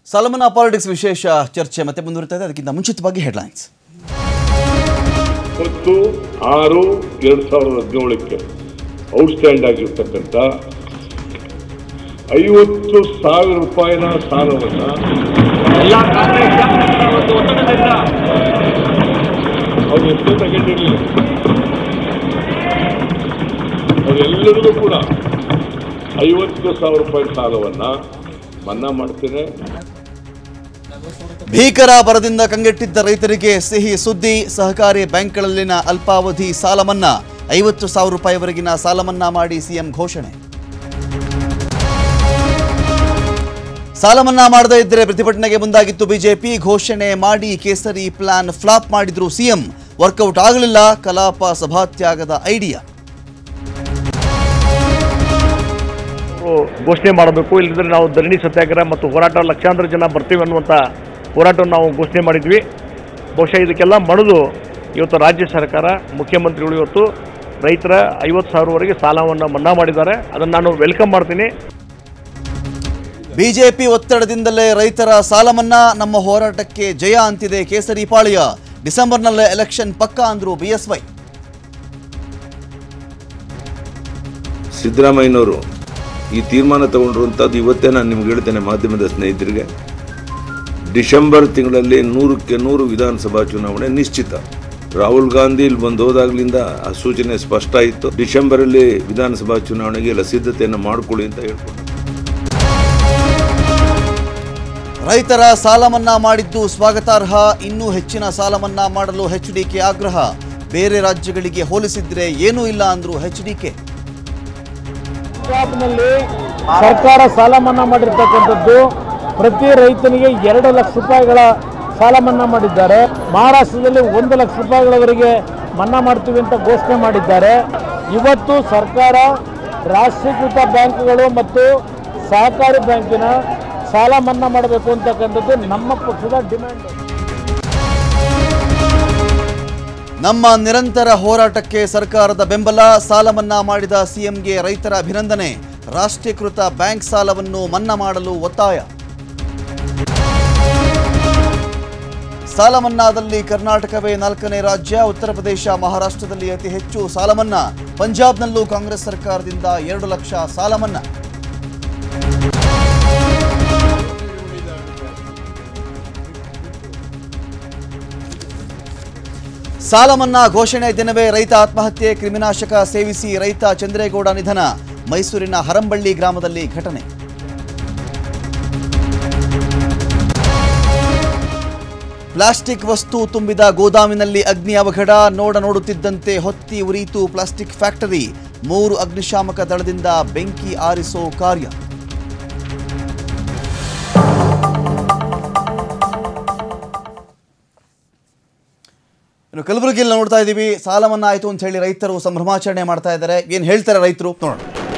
Salman politics ವಿಶೇಷ ಚರ್ಚೆ ಮತ್ತೆ ಮುಂದುವರಿತಾ ಇದೆ ಅದಕ್ಕಿಂತ ಮುಂಚಿತವಾಗಿ ಹೆಡ್ಲೈನ್ಸ್ ಹತ್ತು ಆರು ಎರಡು ಸಾವಿರದ ಹದಿನೇಳಕ್ಕೆ ಔಟ್ಸ್ಟ್ಯಾಂಡ್ ಆಗಿರ್ತಕ್ಕಂಥ ಐವತ್ತು ಸಾವಿರ ರೂಪಾಯಿನ ಸಾಲವನ್ನ ಎಲ್ಲ ಕಾಂಗ್ರೆಸ್ ಶಾಸಕರ ಒಂದು ಒತ್ತಡದಿಂದ ಅವ್ರು ಎಷ್ಟೇ ತಗೊಂಡಿರಲಿಲ್ಲ ಅವರೆಲ್ಲರಿಗೂ ಕೂಡ ಐವತ್ತು ಸಾವಿರ ರೂಪಾಯಿ ಸಾಲವನ್ನ ಮನ್ನಾ ಮಾಡ್ತೇನೆ ಭೀಕರ ಬರದಿಂದ ಕಂಗೆಟ್ಟಿದ್ದ ರೈತರಿಗೆ ಸಿಹಿ ಸುದ್ದಿ ಸಹಕಾರಿ ಬ್ಯಾಂಕ್ಗಳಲ್ಲಿನ ಅಲ್ಪಾವಧಿ ಸಾಲ ಮನ್ನಾ ಐವತ್ತು ಸಾವಿರ ರೂಪಾಯಿವರೆಗಿನ ಸಾಲ ಮನ್ನಾ ಮಾಡಿ ಸಿಎಂ ಘೋಷಣೆ ಸಾಲ ಮನ್ನಾ ಮಾಡದೇ ಇದ್ದರೆ ಪ್ರತಿಭಟನೆಗೆ ಮುಂದಾಗಿತ್ತು ಬಿಜೆಪಿ ಘೋಷಣೆ ಮಾಡಿ ಕೇಸರಿ ಪ್ಲಾನ್ ಫ್ಲಾಪ್ ಮಾಡಿದ್ರು ಸಿಎಂ ವರ್ಕೌಟ್ ಆಗಲಿಲ್ಲ ಕಲಾಪ ಸಭಾತ್ಯಾಗದ ಐಡಿಯಾ ಅವರು ಘೋಷಣೆ ಮಾಡಬೇಕು ಇಲ್ಲದಿದ್ರೆ ನಾವು ಧರಣಿ ಸತ್ಯಾಗ್ರಹ ಮತ್ತು ಹೋರಾಟ ಲಕ್ಷಾಂತರ ಜನ ಬರ್ತೀವಿ ಅನ್ನುವಂಥ ಹೋರಾಟವನ್ನು ನಾವು ಘೋಷಣೆ ಮಾಡಿದ್ವಿ ಬಹುಶಃ ಇದಕ್ಕೆಲ್ಲ ಮಣಿದು ಇವತ್ತು ರಾಜ್ಯ ಸರ್ಕಾರ ಮುಖ್ಯಮಂತ್ರಿಗಳು ಇವತ್ತು ರೈತರ ಐವತ್ತು ಸಾವಿರವರೆಗೆ ಸಾಲವನ್ನು ಮನ್ನಾ ಮಾಡಿದ್ದಾರೆ ಅದನ್ನು ನಾನು ವೆಲ್ಕಮ್ ಮಾಡ್ತೀನಿ ಬಿಜೆಪಿ ಒತ್ತಡದಿಂದಲೇ ರೈತರ ಸಾಲ ಮನ್ನಾ ನಮ್ಮ ಹೋರಾಟಕ್ಕೆ ಜಯ ಅಂತಿದೆ ಕೇಸರಿ ಪಾಳ್ಯ ಡಿಸೆಂಬರ್ನಲ್ಲೇ ಎಲೆಕ್ಷನ್ ಪಕ್ಕಾ ಅಂದ್ರು ಬಿಎಸ್ವೈ ಸಿದ್ದರಾಮಯ್ಯನವರು ಈ ತೀರ್ಮಾನ ತಗೊಂಡಿರುವಂಥದ್ದು ಇವತ್ತೇ ನಾನು ನಿಮ್ಗೆ ಹೇಳ್ತೇನೆ ಮಾಧ್ಯಮದ ಸ್ನೇಹಿತರಿಗೆ ಡಿಸೆಂಬರ್ ತಿಂಗಳಲ್ಲಿ ನೂರಕ್ಕೆ ನೂರು ವಿಧಾನಸಭಾ ಚುನಾವಣೆ ನಿಶ್ಚಿತ ರಾಹುಲ್ ಗಾಂಧಿ ಇಲ್ಲಿ ಬಂದು ಹೋದಾಗ್ಲಿಂದ ಆ ಸೂಚನೆ ಸ್ಪಷ್ಟ ಇತ್ತು ಡಿಸೆಂಬರಲ್ಲಿ ವಿಧಾನಸಭಾ ಚುನಾವಣೆಗೆ ಎಲ್ಲ ಸಿದ್ಧತೆಯನ್ನು ಮಾಡಿಕೊಳ್ಳಿ ಅಂತ ಹೇಳ್ಕೊಂಡು ರೈತರ ಸಾಲ ಮನ್ನಾ ಮಾಡಿದ್ದು ಸ್ವಾಗತಾರ್ಹ ಇನ್ನೂ ಹೆಚ್ಚಿನ ಸಾಲ ಮನ್ನಾ ಮಾಡಲು ಎಚ್ಡಿಕೆ ಆಗ್ರಹ ಬೇರೆ ರಾಜ್ಯಗಳಿಗೆ ಹೋಲಿಸಿದ್ರೆ ಏನೂ ಇಲ್ಲ ಅಂದ್ರು ಎಚ್ಡಿಕೆ ಪಂಜಾಬ್ನಲ್ಲಿ ಸರ್ಕಾರ ಸಾಲ ಮನ್ನಾ ಮಾಡಿರ್ತಕ್ಕಂಥದ್ದು ಪ್ರತಿ ರೈತನಿಗೆ ಎರಡು ಲಕ್ಷ ರೂಪಾಯಿಗಳ ಸಾಲ ಮನ್ನಾ ಮಾಡಿದ್ದಾರೆ ಮಹಾರಾಷ್ಟ್ರದಲ್ಲಿ ಒಂದು ಲಕ್ಷ ರೂಪಾಯಿಗಳವರೆಗೆ ಮನ್ನಾ ಮಾಡ್ತೀವಿ ಅಂತ ಘೋಷಣೆ ಮಾಡಿದ್ದಾರೆ ಇವತ್ತು ಸರ್ಕಾರ ರಾಷ್ಟ್ರೀಕೃತ ಬ್ಯಾಂಕ್ಗಳು ಮತ್ತು ಸಹಕಾರಿ ಬ್ಯಾಂಕಿನ ಸಾಲ ಮನ್ನಾ ಮಾಡಬೇಕು ಅಂತಕ್ಕಂಥದ್ದು ನಮ್ಮ ಪಕ್ಷದ ಡಿಮ್ಯಾಂಡ್ ನಮ್ಮ ನಿರಂತರ ಹೋರಾಟಕ್ಕೆ ಸರ್ಕಾರದ ಬೆಂಬಲ ಸಾಲ ಮನ್ನಾ ಮಾಡಿದ ಸಿಎಂಗೆ ರೈತರ ಅಭಿನಂದನೆ ರಾಷ್ಟ್ರೀಕೃತ ಬ್ಯಾಂಕ್ ಸಾಲವನ್ನು ಮನ್ನಾ ಮಾಡಲು ಒತ್ತಾಯ ಸಾಲ ಮನ್ನಾದಲ್ಲಿ ಕರ್ನಾಟಕವೇ ನಾಲ್ಕನೇ ರಾಜ್ಯ ಉತ್ತರ ಪ್ರದೇಶ ಮಹಾರಾಷ್ಟ್ರದಲ್ಲಿ ಅತಿ ಹೆಚ್ಚು ಸಾಲ ಮನ್ನಾ ಪಂಜಾಬ್ನಲ್ಲೂ ಕಾಂಗ್ರೆಸ್ ಸರ್ಕಾರದಿಂದ ಎರಡು ಲಕ್ಷ ಸಾಲ ಮನ್ನಾ ಸಾಲ ಮನ್ನಾ ಘೋಷಣೆ ದಿನವೇ ರೈತ ಆತ್ಮಹತ್ಯೆ ಕ್ರಿಮಿನಾಶಕ ಸೇವಿಸಿ ರೈತ ಚಂದ್ರೇಗೌಡ ನಿಧನ ಮೈಸೂರಿನ ಹರಂಬಳ್ಳಿ ಗ್ರಾಮದಲ್ಲಿ ಘಟನೆ ಪ್ಲಾಸ್ಟಿಕ್ ವಸ್ತು ತುಂಬಿದ ಗೋದಾಮಿನಲ್ಲಿ ಅಗ್ನಿ ಅವಘಡ ನೋಡ ನೋಡುತ್ತಿದ್ದಂತೆ ಹೊತ್ತಿ ಉರಿಯಿತು ಪ್ಲಾಸ್ಟಿಕ್ ಫ್ಯಾಕ್ಟರಿ ಮೂರು ಅಗ್ನಿಶಾಮಕ ದಳದಿಂದ ಬೆಂಕಿ ಆರಿಸೋ ಕಾರ್ಯ ಇನ್ನು ಕಲಬುರಗಿಯಲ್ಲಿ ನೋಡ್ತಾ ಇದ್ದೀವಿ ಸಾಲ ಮನ್ನಾ ಆಯಿತು ಅಂತ ಹೇಳಿ ರೈತರು ಸಂಭ್ರಮಾಚರಣೆ ಮಾಡ್ತಾ ಇದ್ದಾರೆ ಏನು ಹೇಳ್ತಾರೆ ರೈತರು ನೋಡೋಣ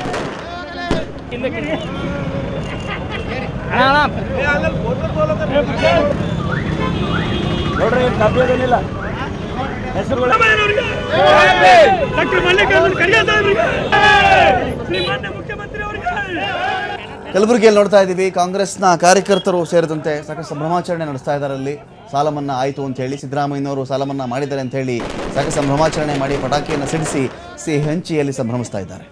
ನೋಡ್ರಿ ತಪ್ಪೇದೇನಿಲ್ಲ ಹೆಸರುಗಳು ಡಾಕ್ಟರ್ ಮಲ್ಲಿಕಾರ್ಜುನ್ ಖರ್ಗೆ ಸಾಹೇಬ್ರಿಗೆ ಶ್ರೀಮಾನ್ಯ ಮುಖ್ಯಮಂತ್ರಿ ಅವರಿಗೆ ಕಲಬುರಗಿಯಲ್ಲಿ ನೋಡ್ತಾ ಇದ್ದೀವಿ ಕಾಂಗ್ರೆಸ್ನ ಕಾರ್ಯಕರ್ತರು ಸೇರಿದಂತೆ ಸಾಕಷ್ಟು ಸಂಭ್ರಮಾಚರಣೆ ನಡೆಸ್ತಾ ಇದ್ದಾರೆ ಅಲ್ಲಿ ಸಾಲ ಮನ್ನಾ ಆಯಿತು ಅಂತ ಹೇಳಿ ಸಿದ್ದರಾಮಯ್ಯನವರು ಸಾಲ ಮನ್ನಾ ಮಾಡಿದ್ದಾರೆ ಅಂತ ಹೇಳಿ ಸಾಕಷ್ಟು ಸಂಭ್ರಮಾಚರಣೆ ಮಾಡಿ ಪಟಾಕಿಯನ್ನು ಸಿಡಿಸಿ ಸಿಹಿ ಹಂಚಿಯಲ್ಲಿ ಸಂಭ್ರಮಿಸ್ತಾ ಇದ್ದಾರೆ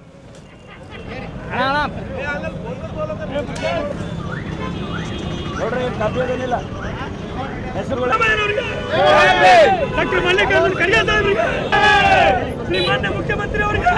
ನೋಡ್ರಿ ತಪ್ಪೇದೇನಿಲ್ಲ ಹೆಸರುಗಳು ಡಾಕ್ಟರ್ ಮಲ್ಲಿಕಾರ್ಜುನ್ ಖರ್ಗೆ ಸಾಹೇಬ್ರಿಗೆ ಶ್ರೀಮಾನ್ಯ ಮುಖ್ಯಮಂತ್ರಿ ಅವರಿಗೆ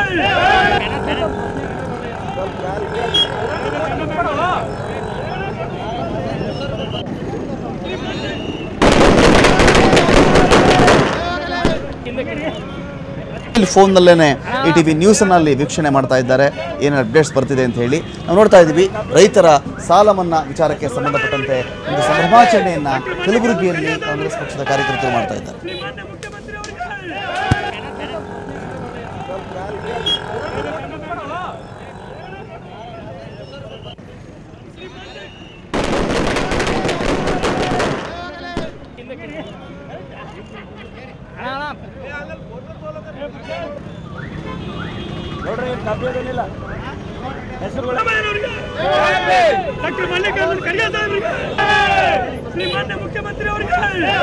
ಇಲ್ಲಿ ಫೋನ್ನಲ್ಲೇ ಈ ಟಿ ವಿ ನ್ಯೂಸನ್ನು ಅಲ್ಲಿ ವೀಕ್ಷಣೆ ಮಾಡ್ತಾ ಇದ್ದಾರೆ ಏನೇನು ಅಪ್ಡೇಟ್ಸ್ ಬರ್ತಿದೆ ಅಂತ ಹೇಳಿ ನಾವು ನೋಡ್ತಾ ಇದ್ದೀವಿ ರೈತರ ಸಾಲ ಮನ್ನಾ ವಿಚಾರಕ್ಕೆ ಸಂಬಂಧಪಟ್ಟಂತೆ ಒಂದು ಸಂಭ್ರಮಾಚರಣೆಯನ್ನು ಕಲಬುರಗಿಯಲ್ಲಿ ಕಾಂಗ್ರೆಸ್ ಪಕ್ಷದ ಕಾರ್ಯಕರ್ತರು ಮಾಡ್ತಾ ಇದ್ದಾರೆ ಶ್ರೀಮಾನ್ಯ ಮುಖ್ಯಮಂತ್ರಿ ಅವರಿಗೆ ನೋಡ್ರಿ ತಪ್ಪೇದೇನಿಲ್ಲ ಡಾಕ್ಟರ್ ಮಲ್ಲಿಕಾರ್ಜುನ್ ಖರ್ಗೆ ಸಾಹೇಬರಿಗೆ ಶ್ರೀಮಾನ್ಯ ಮುಖ್ಯಮಂತ್ರಿ ಅವರಿಗೆ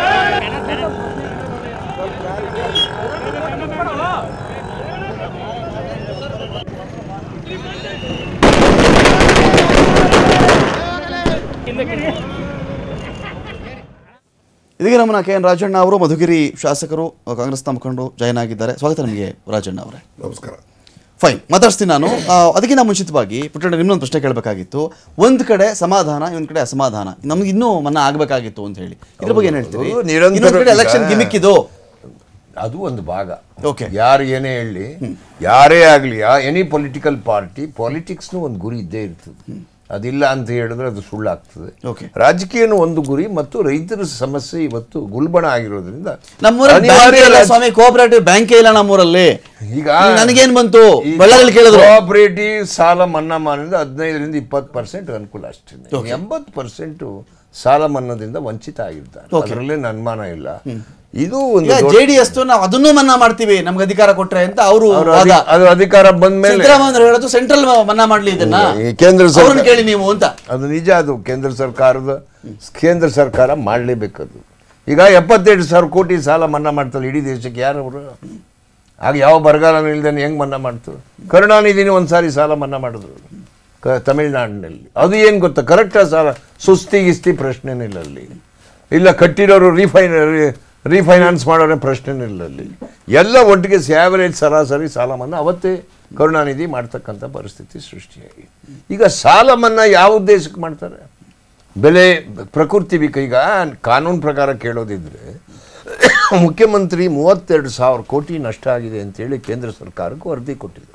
ಇದೀಗ ನಮ್ಮನ್ನ ಕೆ ಎನ್ ರಾಜಣ್ಣ ಅವರು ಮಧುಗಿರಿ ಶಾಸಕರು ಕಾಂಗ್ರೆಸ್ನ ಮುಖಂಡರು ಜಾಯ್ನ್ ಆಗಿದ್ದಾರೆ ಸ್ವಾಗತ ನಿಮಗೆ ರಾಜಣ್ಣ ಅವರೇ ನಮಸ್ಕಾರ ಫೈನ್ ಮಾತಾಡ್ತೀನಿ ನಾನು ಆ, ಅದಕ್ಕಿಂತ ಮುಂಚಿತವಾಗಿ ಪುಟ್ಟಣ್ಣ ನಿಮ್ಮೊಂದು ಪ್ರಶ್ನೆ ಕೇಳಬೇಕಾಗಿತ್ತು ಒಂದು ಕಡೆ ಸಮಾಧಾನ ಇನ್ನೊಂದು ಕಡೆ ಅಸಮಾಧಾನ ನಮ್ಗೆ ಇನ್ನೂ ಮನ್ನಾ ಆಗಬೇಕಾಗಿತ್ತು ಅಂತ ಹೇಳಿ ಇದ್ರ ಬಗ್ಗೆ ಏನು ಹೇಳ್ತೀವಿ ಅದು ನಿರಂತರ ಇನ್ನೊಂದು ಕಡೆ ಈಗ- ಎಲೆಕ್ಷನ್ ಗಿಮಿಕ್ ಇದು ಅದು ಒಂದು ಭಾಗ Okay. ಯಾರು ಏನೇ ಹೇಳಿ ಯಾರೇ ಆಗಲಿ ಎನಿ ಪೊಲಿಟಿಕಲ್ ಪಾರ್ಟಿ ಪಾಲಿಟಿಕ್ಸ್ನು ಒಂದು ಗುರಿ ಇದ್ದೇ ಇರ್ತದೆ ಅದಿಲ್ಲ ಅಂತ ಹೇಳಿದ್ರೆ ಅದು ಸುಳ್ಳಾಗ್ತದೆ Okay. ರಾಜಕೀಯನೂ ಒಂದು ಗುರಿ ಮತ್ತು ರೈತರ ಸಮಸ್ಯೆ ಇವತ್ತು ಗುಲ್ಬಣ ಆಗಿರೋದ್ರಿಂದ ನಮ್ಮೂರಲ್ಲಿ ಬ್ಯಾಂಕ್ ಅನಿವಾರ್ಯ ಇಲ್ಲ ರಾಜ- ಸ್ವಾಮಿ ಕೋಆಪರೇಟಿವ್ ಬ್ಯಾಂಕೇ ಇಲ್ಲ ನಮ್ಮೂರಲ್ಲಿ ಈಗ ನನಗೇನ್ ಬಂತು ಬಳ್ಳಾರಿಯಲ್ಲಿ ಕೇಳಿದ್ರು ಕೋಆಪರೇಟಿವ್ ಸಾಲ ಮನ್ನಾ ಮಾಡಿದ್ರೆ ಹದಿನೈದರಿಂದ ಇಪ್ಪತ್ತು ಪರ್ಸೆಂಟ್ ಅನುಕೂಲ ಅಷ್ಟೇ ಎಂಬತ್ತು ಪರ್ಸೆಂಟ್ ಸಾಲ ಮನ್ನಾದಿಂದ ವಂಚಿತ ಆಗಿರ್ತಾರೆ ಅದರಲ್ಲೇನು ಅನುಮಾನ ಇಲ್ಲ ಇದು ಒಂದು ಈಗ ದೊಡ್ಡ- ಜೆ ಡಿ ಎಸ್ ನಾವು ಅದನ್ನೂ ಮನ್ನಾ ಮಾಡ್ತೀವಿ ನಮ್ಗೆ ಅಧಿಕಾರ ಕೊಟ್ರೆ ಅಂತ ಅವರು ಅವ್ರ ಅಧಿ- ಅದು ಅಧಿಕಾರ ಬಂದ ಮೇಲೆ ಸಿದ್ದರಾಮಯ್ಯ ಹೇಳೋದು ಸೆಂಟ್ರಲ್ ಮನ್ನಾ ಮಾಡ್ಲಿ ಇದನ್ನ ಈ ಕೇಂದ್ರ ಸರ್ಕಾರ- ಅವ್ರನ್ನ ಕೇಳಿ ನೀವು ಅಂತ ಅದು ನಿಜ ಅದು ಕೇಂದ್ರ ಸರ್ಕಾರದ ಕೇಂದ್ರ ಸರ್ಕಾರ ಮಾಡಲೇಬೇಕದು ಈಗ ಎಪ್ಪತ್ತೆರಡು ಸಾವಿರ ಕೋಟಿ ಸಾಲ ಮನ್ನಾ ಮಾಡ್ತಾರೆ ಇಡೀ ದೇಶಕ್ಕೆ ಯಾರು ಅವರು ಆಗ ಯಾವ ಬರಗಾಲ ಇಲ್ದೇನೆ ಹೆಂಗೆ ಮನ್ನಾ ಮಾಡ್ತು ಕರುಣಾನಿಧಿನಿ ಒಂದು ಸಾರಿ ಸಾಲ ಮನ್ನಾ ಮಾಡಿದ್ರು ಕ ತಮಿಳ್ನಾಡಿನಲ್ಲಿ ಅದು ಏನು ಗೊತ್ತಾ ಕರೆಕ್ಟಾಗಿ ಸಾಲ ಸುಸ್ತಿ ಗಿಸ್ತಿ ಪ್ರಶ್ನೆನೇ ಇಲ್ಲ ಅಲ್ಲಿ ಇಲ್ಲ ಕಟ್ಟಿರೋರು ರೀಫೈನ್ ರೀಫೈನಾನ್ಸ್ ಮಾಡೋರೇ ಪ್ರಶ್ನೆನೇ ಇಲ್ಲ ಅಲ್ಲಿ ಎಲ್ಲ ಒಟ್ಟಿಗೆ ಆ್ಯಾವರೇಜ್ ಸರಾಸರಿ ಸಾಲ ಮನ್ನಾ ಅವತ್ತೇ ಕರುಣಾನಿಧಿ ಮಾಡ್ತಕ್ಕಂಥ ಪರಿಸ್ಥಿತಿ ಸೃಷ್ಟಿಯಾಗಿ ಈಗ ಸಾಲ ಮನ್ನಾ ಯಾವ ಉದ್ದೇಶಕ್ಕೆ ಮಾಡ್ತಾರೆ ಬೆಲೆ ಪ್ರಕೃತಿ ವಿಕ ಈಗ ಕಾನೂನು ಪ್ರಕಾರ ಕೇಳೋದಿದ್ರೆ ಮುಖ್ಯಮಂತ್ರಿ ಮೂವತ್ತೆರಡು ಸಾವಿರ ಕೋಟಿ ನಷ್ಟ ಆಗಿದೆ ಅಂತೇಳಿ ಕೇಂದ್ರ ಸರ್ಕಾರಕ್ಕೆ ವರದಿ ಕೊಟ್ಟಿದ್ದಾರೆ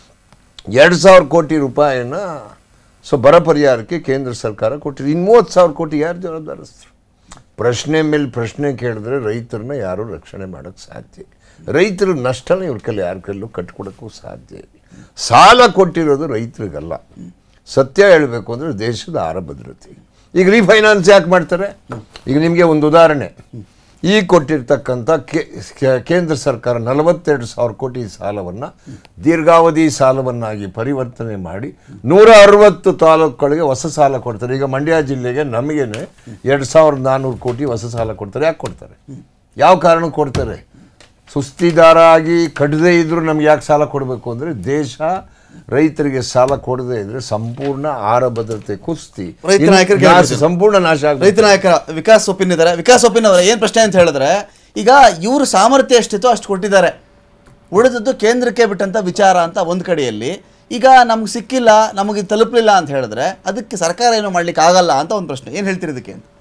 ಎರಡು ಸಾವಿರ ಕೋಟಿ ರೂಪಾಯಿನ ಸೊ ಬರ ಪರಿಹಾರಕ್ಕೆ ಕೇಂದ್ರ ಸರ್ಕಾರ ಕೊಟ್ಟಿದೆ ಇನ್ನು ಮೂವತ್ತು ಸಾವಿರ ಕೋಟಿ ಯಾರು ಜವಾಬ್ದಾರಸ್ಥರು ಪ್ರಶ್ನೆ ಮೇಲೆ ಪ್ರಶ್ನೆ ಕೇಳಿದ್ರೆ ರೈತರನ್ನ ಯಾರೂ ರಕ್ಷಣೆ ಮಾಡೋಕ್ಕೆ ಸಾಧ್ಯ ಇಲ್ಲ. ರೈತರ ನಷ್ಟನ ಇವ್ರ ಕೈಲಿ ಯಾರ ಕೈಲೂ ಕಟ್ಕೊಡೋಕ್ಕೂ ಸಾಧ್ಯ ಇಲ್ಲ ಸಾಲ ಕೊಟ್ಟಿರೋದು ರೈತರಿಗಲ್ಲ ಸತ್ಯ ಹೇಳಬೇಕು ಅಂದರೆ ದೇಶದ ಆಹಾರ ಭದ್ರತೆ ಈಗ ರೀಫೈನಾನ್ಸ್ ಯಾಕೆ ಮಾಡ್ತಾರೆ ಈಗ ನಿಮಗೆ ಒಂದು ಉದಾಹರಣೆ ಈ ಕೊಟ್ಟಿರ್ತಕ್ಕಂಥ ಕೇ- ಕೇ- ಕೇಂದ್ರ ಸರ್ಕಾರ ನಲವತ್ತೆರಡು ಸಾವಿರ ಕೋಟಿ ಸಾಲವನ್ನು ದೀರ್ಘಾವಧಿ ಸಾಲವನ್ನಾಗಿ ಪರಿವರ್ತನೆ ಮಾಡಿ ನೂರ ಅರವತ್ತು ತಾಲೂಕುಗಳಿಗೆ ಹೊಸ ಸಾಲ ಕೊಡ್ತಾರೆ ಈಗ ಮಂಡ್ಯ ಜಿಲ್ಲೆಗೆ ನಮಗೇನೆ ಎರಡು ಸಾವಿರದ ನಾನ್ನೂರು ಕೋಟಿ ಹೊಸ ಸಾಲ ಕೊಡ್ತಾರೆ ಯಾಕೆ ಕೊಡ್ತಾರೆ ಯಾವ ಕಾರಣಕ್ಕೆ ಕೊಡ್ತಾರೆ ಸುಸ್ತಿದಾರ ಆಗಿ ಕಟ್ಟದೇ ಇದ್ರೂ ನಮ್ಗೆ ಯಾಕೆ ಸಾಲ ಕೊಡಬೇಕು ಅಂದರೆ ದೇಶ ರೈತರಿಗೆ ಸಾಲ ಕೊಡದೇ ಇದ್ರೆ ಸಂಪೂರ್ಣ ಆಹಾರ ಭದ್ರತೆ ಕುಸ್ತಿ ರೈತ ಇನ್ನು ನಾಯಕರಿಗೆ ನಾಶ- ಹೇಳ್ಬಿಡ್ತೀನಿ. ಸಂಪೂರ್ಣ ನಾಶ ಆಗ್ಬಿಡುತ್ತೆ. ರೈತ ನಾಯಕ ವಿಕಾಸ್ ಒಪಿನ್ ಇದ್ದಾರೆ ವಿಕಾಸ್ ಒಪಿನ್ ಅವರ ಏನು ಪ್ರಶ್ನೆ ಅಂತ ಹೇಳಿದ್ರೆ ಈಗ ಇವರು ಸಾಮರ್ಥ್ಯ ಎಷ್ಟಿತ್ತು ಅಷ್ಟು ಕೊಟ್ಟಿದ್ದಾರೆ ಉಳಿದದ್ದು ಕೇಂದ್ರಕ್ಕೆ ಬಿಟ್ಟಂತ ವಿಚಾರ ಅಂತ ಒಂದು ಕಡೆಯಲ್ಲಿ ಈಗ ನಮ್ಗೆ ಸಿಕ್ಕಿಲ್ಲ ನಮಗೆ ಇದು ತಲುಪಲಿಲ್ಲ ಅಂತ ಹೇಳಿದ್ರೆ ಅದಕ್ಕೆ ಸರ್ಕಾರ ಏನು ಮಾಡ್ಲಿಕ್ಕೆ ಆಗಲ್ಲ ಅಂತ ಒಂದು ಪ್ರಶ್ನೆ ಏನು ಹೇಳ್ತೀರಿ ಇದಕ್ಕೆ ಅಂತ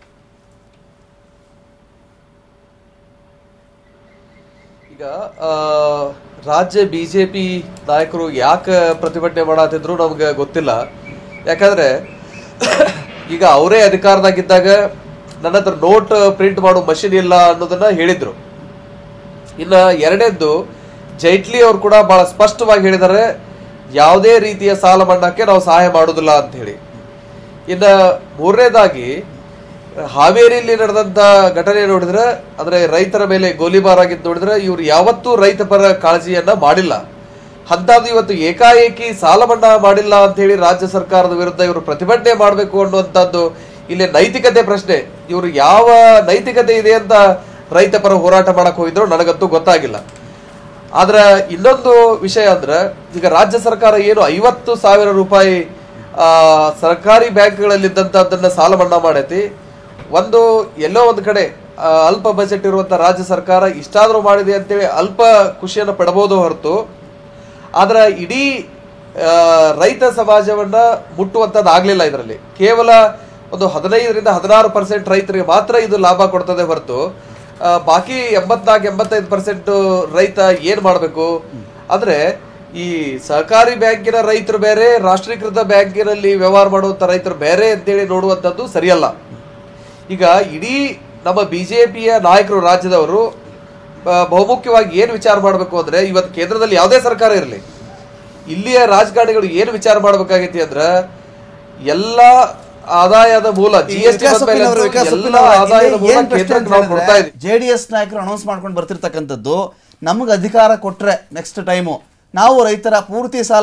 ಈಗ ಆ, ರಾಜ್ಯ ಬಿಜೆಪಿ ನಾಯಕರು ಯಾಕೆ ಪ್ರತಿಭಟನೆ ಮಾಡತ್ತಿದ್ರು ನಮ್ಗೆ ಗೊತ್ತಿಲ್ಲ ಯಾಕಂದ್ರೆ ಈಗ ಅವರೇ ಅಧಿಕಾರದಾಗಿದ್ದಾಗ ನನ್ನ ಹತ್ರ ನೋಟ್ ಪ್ರಿಂಟ್ ಮಾಡೋ ಮಷಿನ್ ಇಲ್ಲ ಅನ್ನೋದನ್ನ ಹೇಳಿದ್ರು ಇನ್ನ ಎರಡನೇದ್ದು ಜೈಟ್ಲಿ ಅವರು ಕೂಡ ಬಹಳ ಸ್ಪಷ್ಟವಾಗಿ ಹೇಳಿದ್ದಾರೆ ಯಾವುದೇ ರೀತಿಯ ಸಾಲ ಮನ್ನಾಕ್ಕೆ ನಾವು ಸಹಾಯ ಮಾಡೋದಿಲ್ಲ ಅಂತ ಹೇಳಿ ಇನ್ನ ಮೂರನೇದಾಗಿ ಹಾವೇರಿಯಲ್ಲಿ ನಡೆದಂತ ಘಟನೆ ನೋಡಿದ್ರೆ ಅಂದ್ರೆ ರೈತರ ಮೇಲೆ ಗೋಲಿಬಾರ್ ಆಗಿದ್ದು ನೋಡಿದ್ರೆ ಇವ್ರು ಯಾವತ್ತೂ ರೈತ ಪರ ಕಾಳಜಿಯನ್ನ ಮಾಡಿಲ್ಲ ಅಂತದ್ದು ಇವತ್ತು ಏಕಾಏಕಿ ಸಾಲ ಮನ್ನಾ ಮಾಡಿಲ್ಲ ಅಂತ ಹೇಳಿ ರಾಜ್ಯ ಸರ್ಕಾರದ ವಿರುದ್ಧ ಇವರು ಪ್ರತಿಭಟನೆ ಮಾಡಬೇಕು ಅನ್ನುವಂಥದ್ದು ಇಲ್ಲಿ ನೈತಿಕತೆ ಪ್ರಶ್ನೆ ಇವರು ಯಾವ ನೈತಿಕತೆ ಇದೆ ಅಂತ ರೈತ ಪರ ಹೋರಾಟ ಮಾಡಕ್ ಹೋಗಿದ್ರು ನನಗಂತೂ ಗೊತ್ತಾಗಿಲ್ಲ ಆದ್ರ ಇನ್ನೊಂದು ವಿಷಯ ಅಂದ್ರೆ ಈಗ ರಾಜ್ಯ ಸರ್ಕಾರ ಏನು ಐವತ್ತು ಸಾವಿರ ರೂಪಾಯಿ ಆ, ಸರ್ಕಾರಿ ಬ್ಯಾಂಕ್ಗಳಲ್ಲಿದ್ದಂಥದ್ದನ್ನ ಸಾಲ ಮನ್ನಾ ಮಾಡೈತಿ ಒಂದು ಎಲ್ಲೋ ಒಂದು ಕಡೆ ಆ, ಅಲ್ಪ ಬಜೆಟ್ ಇರುವಂತ ರಾಜ್ಯ ಸರ್ಕಾರ ಇಷ್ಟಾದ್ರೂ ಮಾಡಿದೆ ಅಂತೇಳಿ ಅಲ್ಪ ಖುಷಿಯನ್ನು ಪಡಬಹುದು ಹೊರತು ಆದ್ರ ಇಡೀ ಆ, ರೈತ ಸಮಾಜವನ್ನ ಮುಟ್ಟುವಂಥದ್ದು ಆಗ್ಲಿಲ್ಲ ಇದರಲ್ಲಿ ಕೇವಲ ಒಂದು ಹದಿನೈದರಿಂದ ಹದಿನಾರು ಪರ್ಸೆಂಟ್ ರೈತರಿಗೆ ಮಾತ್ರ ಇದು ಲಾಭ ಕೊಡ್ತದೆ ಹೊರತು ಆ, ಬಾಕಿ ಎಂಬತ್ನಾಲ್ಕು ಎಂಬತ್ತೈದು ಪರ್ಸೆಂಟ್ ರೈತ ಏನ್ ಮಾಡಬೇಕು ಅಂದ್ರೆ ಈ ಸಹಕಾರಿ ಬ್ಯಾಂಕಿನ ರೈತರು ಬೇರೆ ರಾಷ್ಟ್ರೀಕೃತ ಬ್ಯಾಂಕಿನಲ್ಲಿ ವ್ಯವಹಾರ ಮಾಡುವಂತ ರೈತರು ಬೇರೆ ಅಂತೇಳಿ ನೋಡುವಂಥದ್ದು ಸರಿಯಲ್ಲ ಈಗ ಇಡೀ ನಮ್ಮ ಬಿಜೆಪಿಯ ನಾಯಕರು ರಾಜ್ಯದವರು ಆ, ಬಹುಮುಖ್ಯವಾಗಿ ಏನು ವಿಚಾರ ಮಾಡಬೇಕು ಅಂದ್ರೆ ಇವತ್ತು ಕೇಂದ್ರದಲ್ಲಿ ಯಾವುದೇ ಸರ್ಕಾರ ಇರಲಿ ಇಲ್ಲಿಯ ರಾಜಕಾರಣಿಗಳು ಏನು ವಿಚಾರ ಮಾಡ್ಬೇಕಾಗೈತಿ ಅಂದ್ರ ಎಲ್ಲ ಆದಾಯದ ಮೂಲ ಜಿ ಎಸ್ ಟಿ ಎಲ್ಲ ಆದಾಯದ ಮೂಲ ಕೇಂದ್ರಕ್ಕೆ ನಾವು ಕೊಡ್ತಾ ಇದೀವಿ ಜೆ ಡಿ ಎಸ್ ನಾಯಕರು ಅನೌನ್ಸ್ ಮಾಡ್ಕೊಂಡು ಬರ್ತಿರ್ತಕ್ಕಂಥದ್ದು ನಮಗೆ ಅಧಿಕಾರ ಕೊಟ್ರೆ ನೆಕ್ಸ್ಟ್ ಟೈಮು ನಾವು ರೈತರ ಪೂರ್ತಿ ಸಾಲ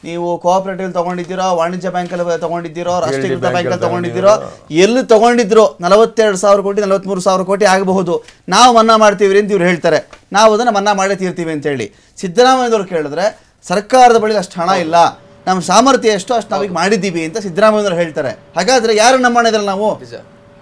ನೀವು ಕೋಆಪರೇಟಿವ್ ತಗೊಂಡಿದ್ದೀರೋ ವಾಣಿಜ್ಯ ಬ್ಯಾಂಕಲ್ಲಿ ತಗೊಂಡಿದ್ದೀರೋ ರಾಷ್ಟ್ರೀಕೃತ bank ಬ್ಯಾಂಕಲ್ಲಿ ಅಲ್ಲಿ ತಗೊಂಡಿದ್ದೀರೋ ಎಲ್ಲಿ ತಗೊಂಡಿದ್ರು ನಲವತ್ತೆರಡು ಸಾವಿರ ಕೋಟಿ ನಲವತ್ಮೂರು ಸಾವಿರ ಕೋಟಿ ಆಗಬಹುದು ನಾವು ಮನ್ನಾ ಮಾಡ್ತೀವಿ ಅಂತ ಇವ್ರು ಹೇಳ್ತಾರೆ ನಾವು ಅದನ್ನು ಮನ್ನಾ ಮಾಡೇ ತೀರ್ತೀವಿ ಅಂತೇಳಿ ಸಿದ್ದರಾಮಯ್ಯದವ್ರು ಕೇಳಿದ್ರೆ ಸರ್ಕಾರದ ಬಳಿ ಅಷ್ಟು ಹಣ ಇಲ್ಲ ನಮ್ಮ ಸಾಮರ್ಥ್ಯ ಎಷ್ಟು ಅಷ್ಟು ನಾವೀಗ ಮಾಡಿದ್ದೀವಿ ಅಂತ ಸಿದ್ದರಾಮಯ್ಯನವ್ರು ಹೇಳ್ತಾರೆ ಹಾಗಾದ್ರೆ ಯಾರು ನಮ್ಮ ಮಾಡಿದ್ರಲ್ಲ ನಾವು ನಿಜ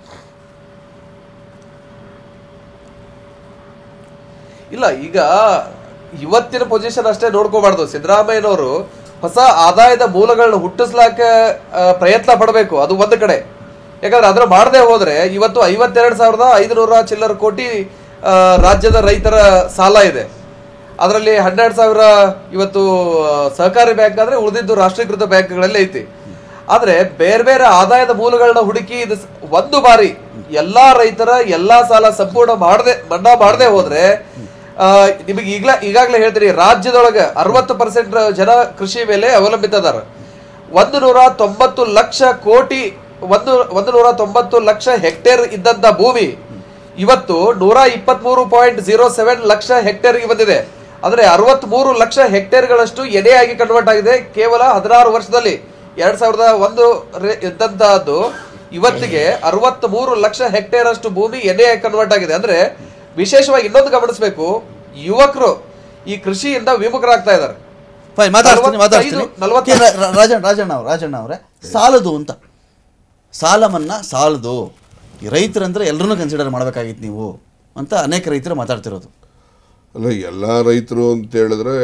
ಇಲ್ಲ ಈಗ ಇವತ್ತಿನ ಪೊಸಿಷನ್ ಅಷ್ಟೇ ನೋಡ್ಕೋಬಾರ್ದು ಸಿದ್ದರಾಮಯ್ಯನವರು ಹೊಸ ಆದಾಯದ ಮೂಲಗಳನ್ನ ಹುಟ್ಟಿಸ್ಲಾಕ ಆ, ಪ್ರಯತ್ನ ಪಡಬೇಕು ಅದು ಒಂದು ಕಡೆ ಯಾಕಂದ್ರೆ ಅದನ್ನ ಮಾಡದೆ ಹೋದ್ರೆ ಇವತ್ತು ಐವತ್ತೆರಡು ಸಾವಿರದ ಐದುನೂರ ಚಿಲ್ಲರ ಕೋಟಿ ಆ, ರಾಜ್ಯದ ರೈತರ ಸಾಲ ಇದೆ ಅದರಲ್ಲಿ ಹನ್ನೆರಡು ಸಾವಿರ ಇವತ್ತು ಆ, ಸಹಕಾರಿ ಬ್ಯಾಂಕ್ ಆದ್ರೆ ಉಳಿದಿದ್ದು ರಾಷ್ಟ್ರೀಕೃತ ಬ್ಯಾಂಕ್ಗಳಲ್ಲಿ ಐತಿ ಆದ್ರೆ ಬೇರೆ ಬೇರೆ ಆದಾಯದ ಮೂಲಗಳನ್ನ ಹುಡುಕಿ ಇದು ಸ- ಒಂದು ಬಾರಿ ಎಲ್ಲಾ ರೈತರ ಎಲ್ಲಾ ಸಾಲ ಸಂಪೂರ್ಣ ಮಾಡದೆ ಮನ್ನಾ ಮಾಡದೆ ಹೋದ್ರೆ ಆ, ನಿಮಗೆ ಈಗ್ಲ ಈಗಾಗಲೇ ಹೇಳ್ತೀನಿ ರಾಜ್ಯದೊಳಗ ಅರವತ್ತು ಪರ್ಸೆಂಟ್ ಜನ ಕೃಷಿ ಮೇಲೆ ಅವಲಂಬಿತ ಅದಾರ ಒಂದು ನೂರ ತೊಂಬತ್ತು ಲಕ್ಷ ಕೋಟಿ ಒಂದು ಒಂದು ನೂರ ತೊಂಬತ್ತು ಲಕ್ಷ ಹೆಕ್ಟೇರ್ ಇದ್ದಂತ ಭೂಮಿ ಇವತ್ತು ನೂರ ಇಪ್ಪತ್ಮೂರು ಪಾಯಿಂಟ್ ಜೀರೋ ಸೆವೆನ್ ಲಕ್ಷ ಹೆಕ್ಟೇರ್ಗೆ ಬಂದಿದೆ ಅಂದ್ರೆ ಅರವತ್ಮೂರು ಲಕ್ಷ ಹೆಕ್ಟೇರ್ಗಳಷ್ಟು ಎಡೆಯಾಗಿ ಕನ್ವರ್ಟ್ ಆಗಿದೆ ಕೇವಲ ಹದಿನಾರು ವರ್ಷದಲ್ಲಿ ಎರಡ್ ಸಾವಿರದ ಒಂದು ರೆ- ಇದ್ದಂತಹದ್ದು ಇವತ್ತಿಗೆ ಅರವತ್ತ್ ಮೂರು ಲಕ್ಷ ಹೆಕ್ಟೇರ್ ಅಷ್ಟು ಭೂಮಿ ಎಣ್ಣೆಯಾಗಿ ಕನ್ವರ್ಟ್ ಆಗಿದೆ ಅಂದ್ರೆ ವಿಶೇಷವಾಗಿ ಇನ್ನೊಂದು ಗಮನಿಸಬೇಕು ಯುವಕರು ಈ ಕೃಷಿಯಿಂದ ವಿಮುಖರಾಗ್ತಾ ಇದ್ದಾರೆ ಫೈನ್ ಮಾತಾಡ್ತೀನಿ ಮಾತಾಡ್ತೀನಿ ನಲವತ್ತೈದು, ನಲವತ್ತು- ಕೆ- ರ- ರ- ರಾಜಣ್ಣ ರಾಜಣ್ಣ ಅವ್ರು ರಾಜಣ್ಣ ಅವರೇ ಸಾಲದು ಅಂತ ಸಾಲ ಮನ್ನಾ ಸಾಲದು ಈ ರೈತರಂದ್ರೆ ಎಲ್ಲರನ್ನೂ ಕನ್ಸಿಡರ್ ಮಾಡಬೇಕಾಗಿತ್ತು ನೀವು ಅಂತ ಅನೇಕ ರೈತರು ಮಾತಾಡ್ತಿರೋದು ಅಲ್ಲ ಎಲ್ಲ ರೈತರು ಅಂತ ಹೇಳಿದ್ರೆ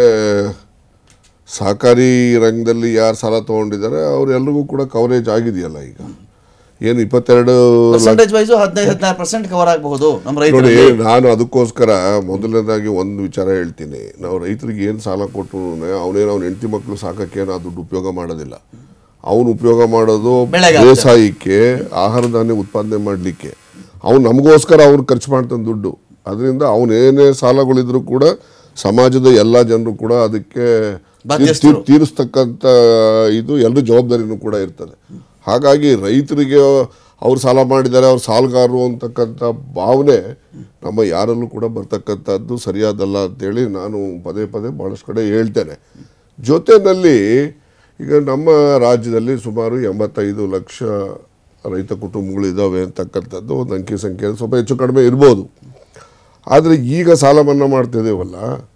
ಸಹಕಾರಿ ರಂಗದಲ್ಲಿ ಯಾರು ಸಾಲ ತೊಗೊಂಡಿದ್ದಾರೆ ಅವ್ರೆಲ್ರಿಗೂ ಕೂಡ ಕವರೇಜ್ ಆಗಿದೆಯಲ್ಲ ಈಗ ಏನು ಇಪ್ಪತ್ತೆರಡು ಲಕ್ಷ ಪರ್ಸೆಂಟೇಜ್ ವೈಸು ಹದಿನೈದು ಹದಿನಾರು ಪರ್ಸೆಂಟ್ ಕವರ್ ಆಗಬಹುದು ನಮ್ಮ ನೋಡಿ ರೈತರಲ್ಲಿ ನಾನು ಅದಕ್ಕೋಸ್ಕರ ಮೊದಲನೇದಾಗಿ ಒಂದು ವಿಚಾರ ಹೇಳ್ತೀನಿ ನಾವು ರೈತರಿಗೆ ಏನು ಸಾಲ ಕೊಟ್ಟರು ಅವನೇನು ಅವ್ನ ಹೆಂಡತಿ ಮಕ್ಕಳು ಸಾಕಕ್ಕೆ ಆ ದುಡ್ಡು ಉಪಯೋಗ ಮಾಡೋದಿಲ್ಲ ಅವನು ಉಪಯೋಗ ಮಾಡೋದು ಬೆಳೆಗಾಗ್ತದೆ. ಬೇಸಾಯಕ್ಕೆ ಆಹಾರ ಧಾನ್ಯ ಉತ್ಪಾದನೆ ಮಾಡಲಿಕ್ಕೆ ಅವ್ನು ನಮಗೋಸ್ಕರ ಅವ್ರು ಖರ್ಚು ಮಾಡ್ತಾನೆ ದುಡ್ಡು ಅದರಿಂದ ಅವನೇನೇ ಸಾಲಗಳಿದ್ರು ಕೂಡ ಸಮಾಜದ ಎಲ್ಲ ಜನರು ಕೂಡ ಅದಕ್ಕೆ ಬಾಧ್ಯಸ್ಥರು. ತೀರ್- ತೀರಿಸ್ತಕ್ಕಂಥ ಇದು ಎಲ್ಲರ ಜವಾಬ್ದಾರಿನೂ ಕೂಡ ಇರ್ತದೆ ಹಾಗಾಗಿ ರೈತರಿಗೆ ಅವ್ರು ಸಾಲ ಮಾಡಿದ್ದಾರೆ ಅವ್ರು ಸಾಲಗಾರರು ಅಂತಕ್ಕಂಥ ಭಾವನೆ ನಮ್ಮ ಯಾರಲ್ಲೂ ಕೂಡ ಬರ್ತಕ್ಕಂಥದ್ದು ಸರಿಯಾದಲ್ಲ ಅಂತೇಳಿ ನಾನು ಪದೇ ಪದೇ ಭಾಳಷ್ಟು ಕಡೆ ಹೇಳ್ತೇನೆ ಜೊತೆಯಲ್ಲಿ ಈಗ ನಮ್ಮ ರಾಜ್ಯದಲ್ಲಿ ಸುಮಾರು ಎಂಬತ್ತೈದು ಲಕ್ಷ ರೈತ ಕುಟುಂಬಗಳಿದ್ದಾವೆ ಅಂತಕ್ಕಂಥದ್ದು ಒಂದು ಅಂಕಿ ಸಂಖ್ಯೆ ಸ್ವಲ್ಪ ಹೆಚ್ಚು ಕಡಿಮೆ ಇರ್ಬೋದು ಆದರೆ ಈಗ ಸಾಲ ಮನ್ನಾ ಮಾಡ್ತಿದ್ದೇವಲ್ಲ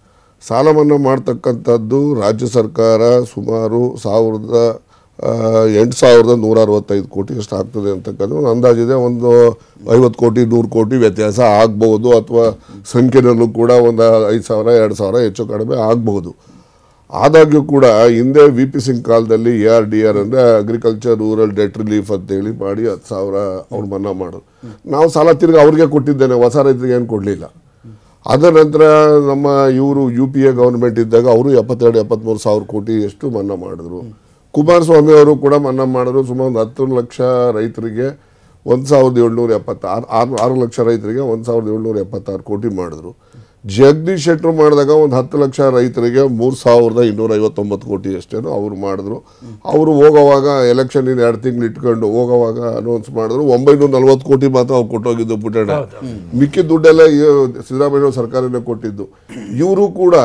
ಸಾಲ ಮನ್ನಾ ಮಾಡ್ತಕ್ಕಂಥದ್ದು ರಾಜ್ಯ ಸರ್ಕಾರ ಸುಮಾರು ಸಾವಿರದ ಆ, ಎಂಟು ಸಾವಿರದ ನೂರ ಅರವತ್ತೈದು ಕೋಟಿ ಅಷ್ಟು ಆಗ್ತದೆ ಅಂತಕ್ಕಂಥ ಒಂದು ಅಂದಾಜಿದೆ ಒಂದು ಐವತ್ತು ಕೋಟಿ ನೂರು ಕೋಟಿ ವ್ಯತ್ಯಾಸ ಆಗ್ಬೋದು ಅಥವಾ ಸಂಖ್ಯೆನಲ್ಲೂ ಕೂಡ ಒಂದು ಐದು ಸಾವಿರ ಎರಡು ಸಾವಿರ ಹೆಚ್ಚು ಕಡಿಮೆ ಆಗ್ಬೋದು ಆದಾಗ್ಯೂ ಕೂಡ ಹಿಂದೆ ವಿ ಪಿ ಸಿಂಗ್ ಕಾಲದಲ್ಲಿ ಎ ಆರ್ ಡಿ ಆರ್ ಅಂದರೆ ಅಗ್ರಿಕಲ್ಚರ್ ರೂರಲ್ ಡೆಟ್ ರಿಲೀಫ್ ಅಂತೇಳಿ ಮಾಡಿ ಹತ್ತು ಸಾವಿರ ಅವ್ರು ಮನ್ನಾ ಮಾಡೋದು ನಾವು ಸಾಲ ತಿರ್ಗಿ ಅವ್ರಿಗೆ ಕೊಟ್ಟಿದ್ದೇನೆ ಹೊಸ ರೈತರಿಗೆ ಏನು ಕೊಡಲಿಲ್ಲ ಅದರ ನಂತರ ನಮ್ಮ ಇವರು ಯು ಪಿ ಎ ಗೌರ್ಮೆಂಟ್ ಇದ್ದಾಗ ಅವರು ಎಪ್ಪತ್ತೆರಡು ಎಪ್ಪತ್ತ್ಮೂರು ಸಾವಿರ ಕೋಟಿ ಎಷ್ಟು ಮನ್ನಾ ಮಾಡಿದ್ರು ಕುಮಾರಸ್ವಾಮಿ ಅವರು ಕೂಡ ಮನ್ನಾ ಮಾಡಿದ್ರು ಸುಮಾರು ಒಂದು ಹತ್ತು ಲಕ್ಷ ರೈತರಿಗೆ ಒಂದು ಸಾವಿರದ ಏಳ್ನೂರ ಎಪ್ಪತ್ತಾರು ಆರು ಆರು ಲಕ್ಷ ರೈತರಿಗೆ ಒಂದು ಸಾವಿರದ ಏಳ್ನೂರ ಎಪ್ಪತ್ತಾರು ಕೋಟಿ ಮಾಡಿದ್ರು ಜಗದೀಶ್ ಶೆಟ್ಟರು ಮಾಡಿದಾಗ ಒಂದು ಹತ್ತು ಲಕ್ಷ ರೈತರಿಗೆ ಮೂರು ಸಾವಿರದ ಇನ್ನೂರ ಐವತ್ತೊಂಬತ್ತು ಕೋಟಿ ಅಷ್ಟೇನೋ ಅವ್ರು ಮಾಡಿದ್ರು ಅವರು ಹೋಗೋವಾಗ ಎಲೆಕ್ಷನ್ ಇನ್ನು ಎರಡು ತಿಂಗಳು ಇಟ್ಕೊಂಡು ಹೋಗೋವಾಗ ಅನೌನ್ಸ್ ಮಾಡಿದ್ರು ಒಂಬೈನೂರ ನಲ್ವತ್ತು ಕೋಟಿ ಮಾತ್ರ ಅವ್ರು ಕೊಟ್ಟೋಗಿದ್ದು ಪುಟ್ಟಣ ಮಿಕ್ಕಿದ ದುಡ್ಡೆಲ್ಲ ಈ ಸಿದ್ದರಾಮಯ್ಯ ಸರ್ಕಾರನೇ ಕೊಟ್ಟಿದ್ದು ಇವರು ಕೂಡ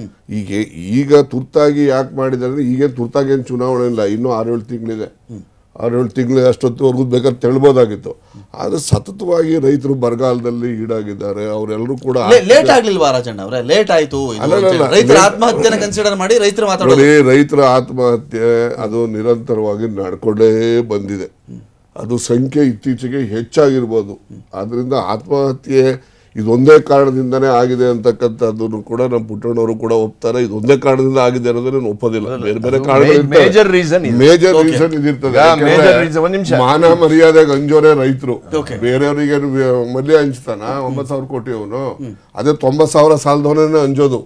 ಈಗ ಈಗ ತುರ್ತಾಗಿ ಯಾಕೆ ಮಾಡಿದ್ದಾರೆ ಅಂದ್ರೆ ಈಗ ತುರ್ತಾಗಿ ಏನು ಚುನಾವಣೆ ಇಲ್ಲ ಇನ್ನೂ ಆರೇಳು ತಿಂಗಳಿದೆ ಆರೇಳು ತಿಂಗಳು ಅಷ್ಟೊತ್ತುವರೆಗೂ ಬೇಕಾದ್ರೆ ತಿಳ್ಬೋದಾಗಿತ್ತು ಆದರೆ ಸತತವಾಗಿ ರೈತರು ಬರಗಾಲದಲ್ಲಿ ಈಡಾಗಿದ್ದಾರೆ ಅವರೆಲ್ಲರೂ ಕೂಡ ಲೇಟ್ ಆಗ್ಲಿಲ್ವಾ ರಾಜಣ್ಣ ಅವರೇ ಲೇಟ್ ಆಯ್ತು ಇದು ಅಲ್ಲ, ಅಲ್ಲ, ಅಂತ ಹೇಳಿ. ಅಲ್ಲ. ರೈತರ late- ಆತ್ಮಹತ್ಯೆನ ಕನ್ಸಿಡರ್ ಮಾಡಿ ರೈತರು ಮಾತಾಡೋದು ನೋಡಿ ರೈತರ ಆತ್ಮಹತ್ಯೆ ಅದು ನಿರಂತರವಾಗಿ ನಡ್ಕೊಂಡೇ ಬಂದಿದೆ ಅದು ಸಂಖ್ಯೆ ಇತ್ತೀಚೆಗೆ ಹೆಚ್ಚಾಗಿರ್ಬೋದು ಆದ್ರಿಂದ ಆತ್ಮಹತ್ಯೆ ಇದೊಂದೇ ಕಾರಣದಿಂದನೇ ಆಗಿದೆ ಅಂತಕ್ಕಂಥದ್ದನ್ನು ಕೂಡ ನಮ್ಮ ಪುಟ್ಟಣ್ಣವರು ಕೂಡ ಒಪ್ತಾರೆ ಇದೊಂದೇ ಕಾರಣದಿಂದ ಆಗಿದೆ ಅನ್ನೋದನ್ನ ನಾನು ಒಪ್ಪೋದಿಲ್ಲ ಬೇರೆ ಬೇರೆ major reason ಇದು. Major Okay. ರೀಸನ್ ಇದಿರ್ತದೆ ಈಗ ಯಾಕಂದ್ರೆ major reason, ಒಂದ್ ನಿಮಿಷ. ಮಾನ ಮರ್ಯಾದೆಗೆ ಅಂಜೋರೆ ರೈತರು Okay. ಬೇರೆಯವರಿಗೆ ಮಲ್ಯ ಹಂಚ್ತಾನ ಒಂಬತ್ತು ಸಾವಿರ ಕೋಟಿ ಅವನು ಅದೇ ತೊಂಬತ್ತು ಸಾವಿರ ಸಾಲದವನೇ ಅಂಜೋದು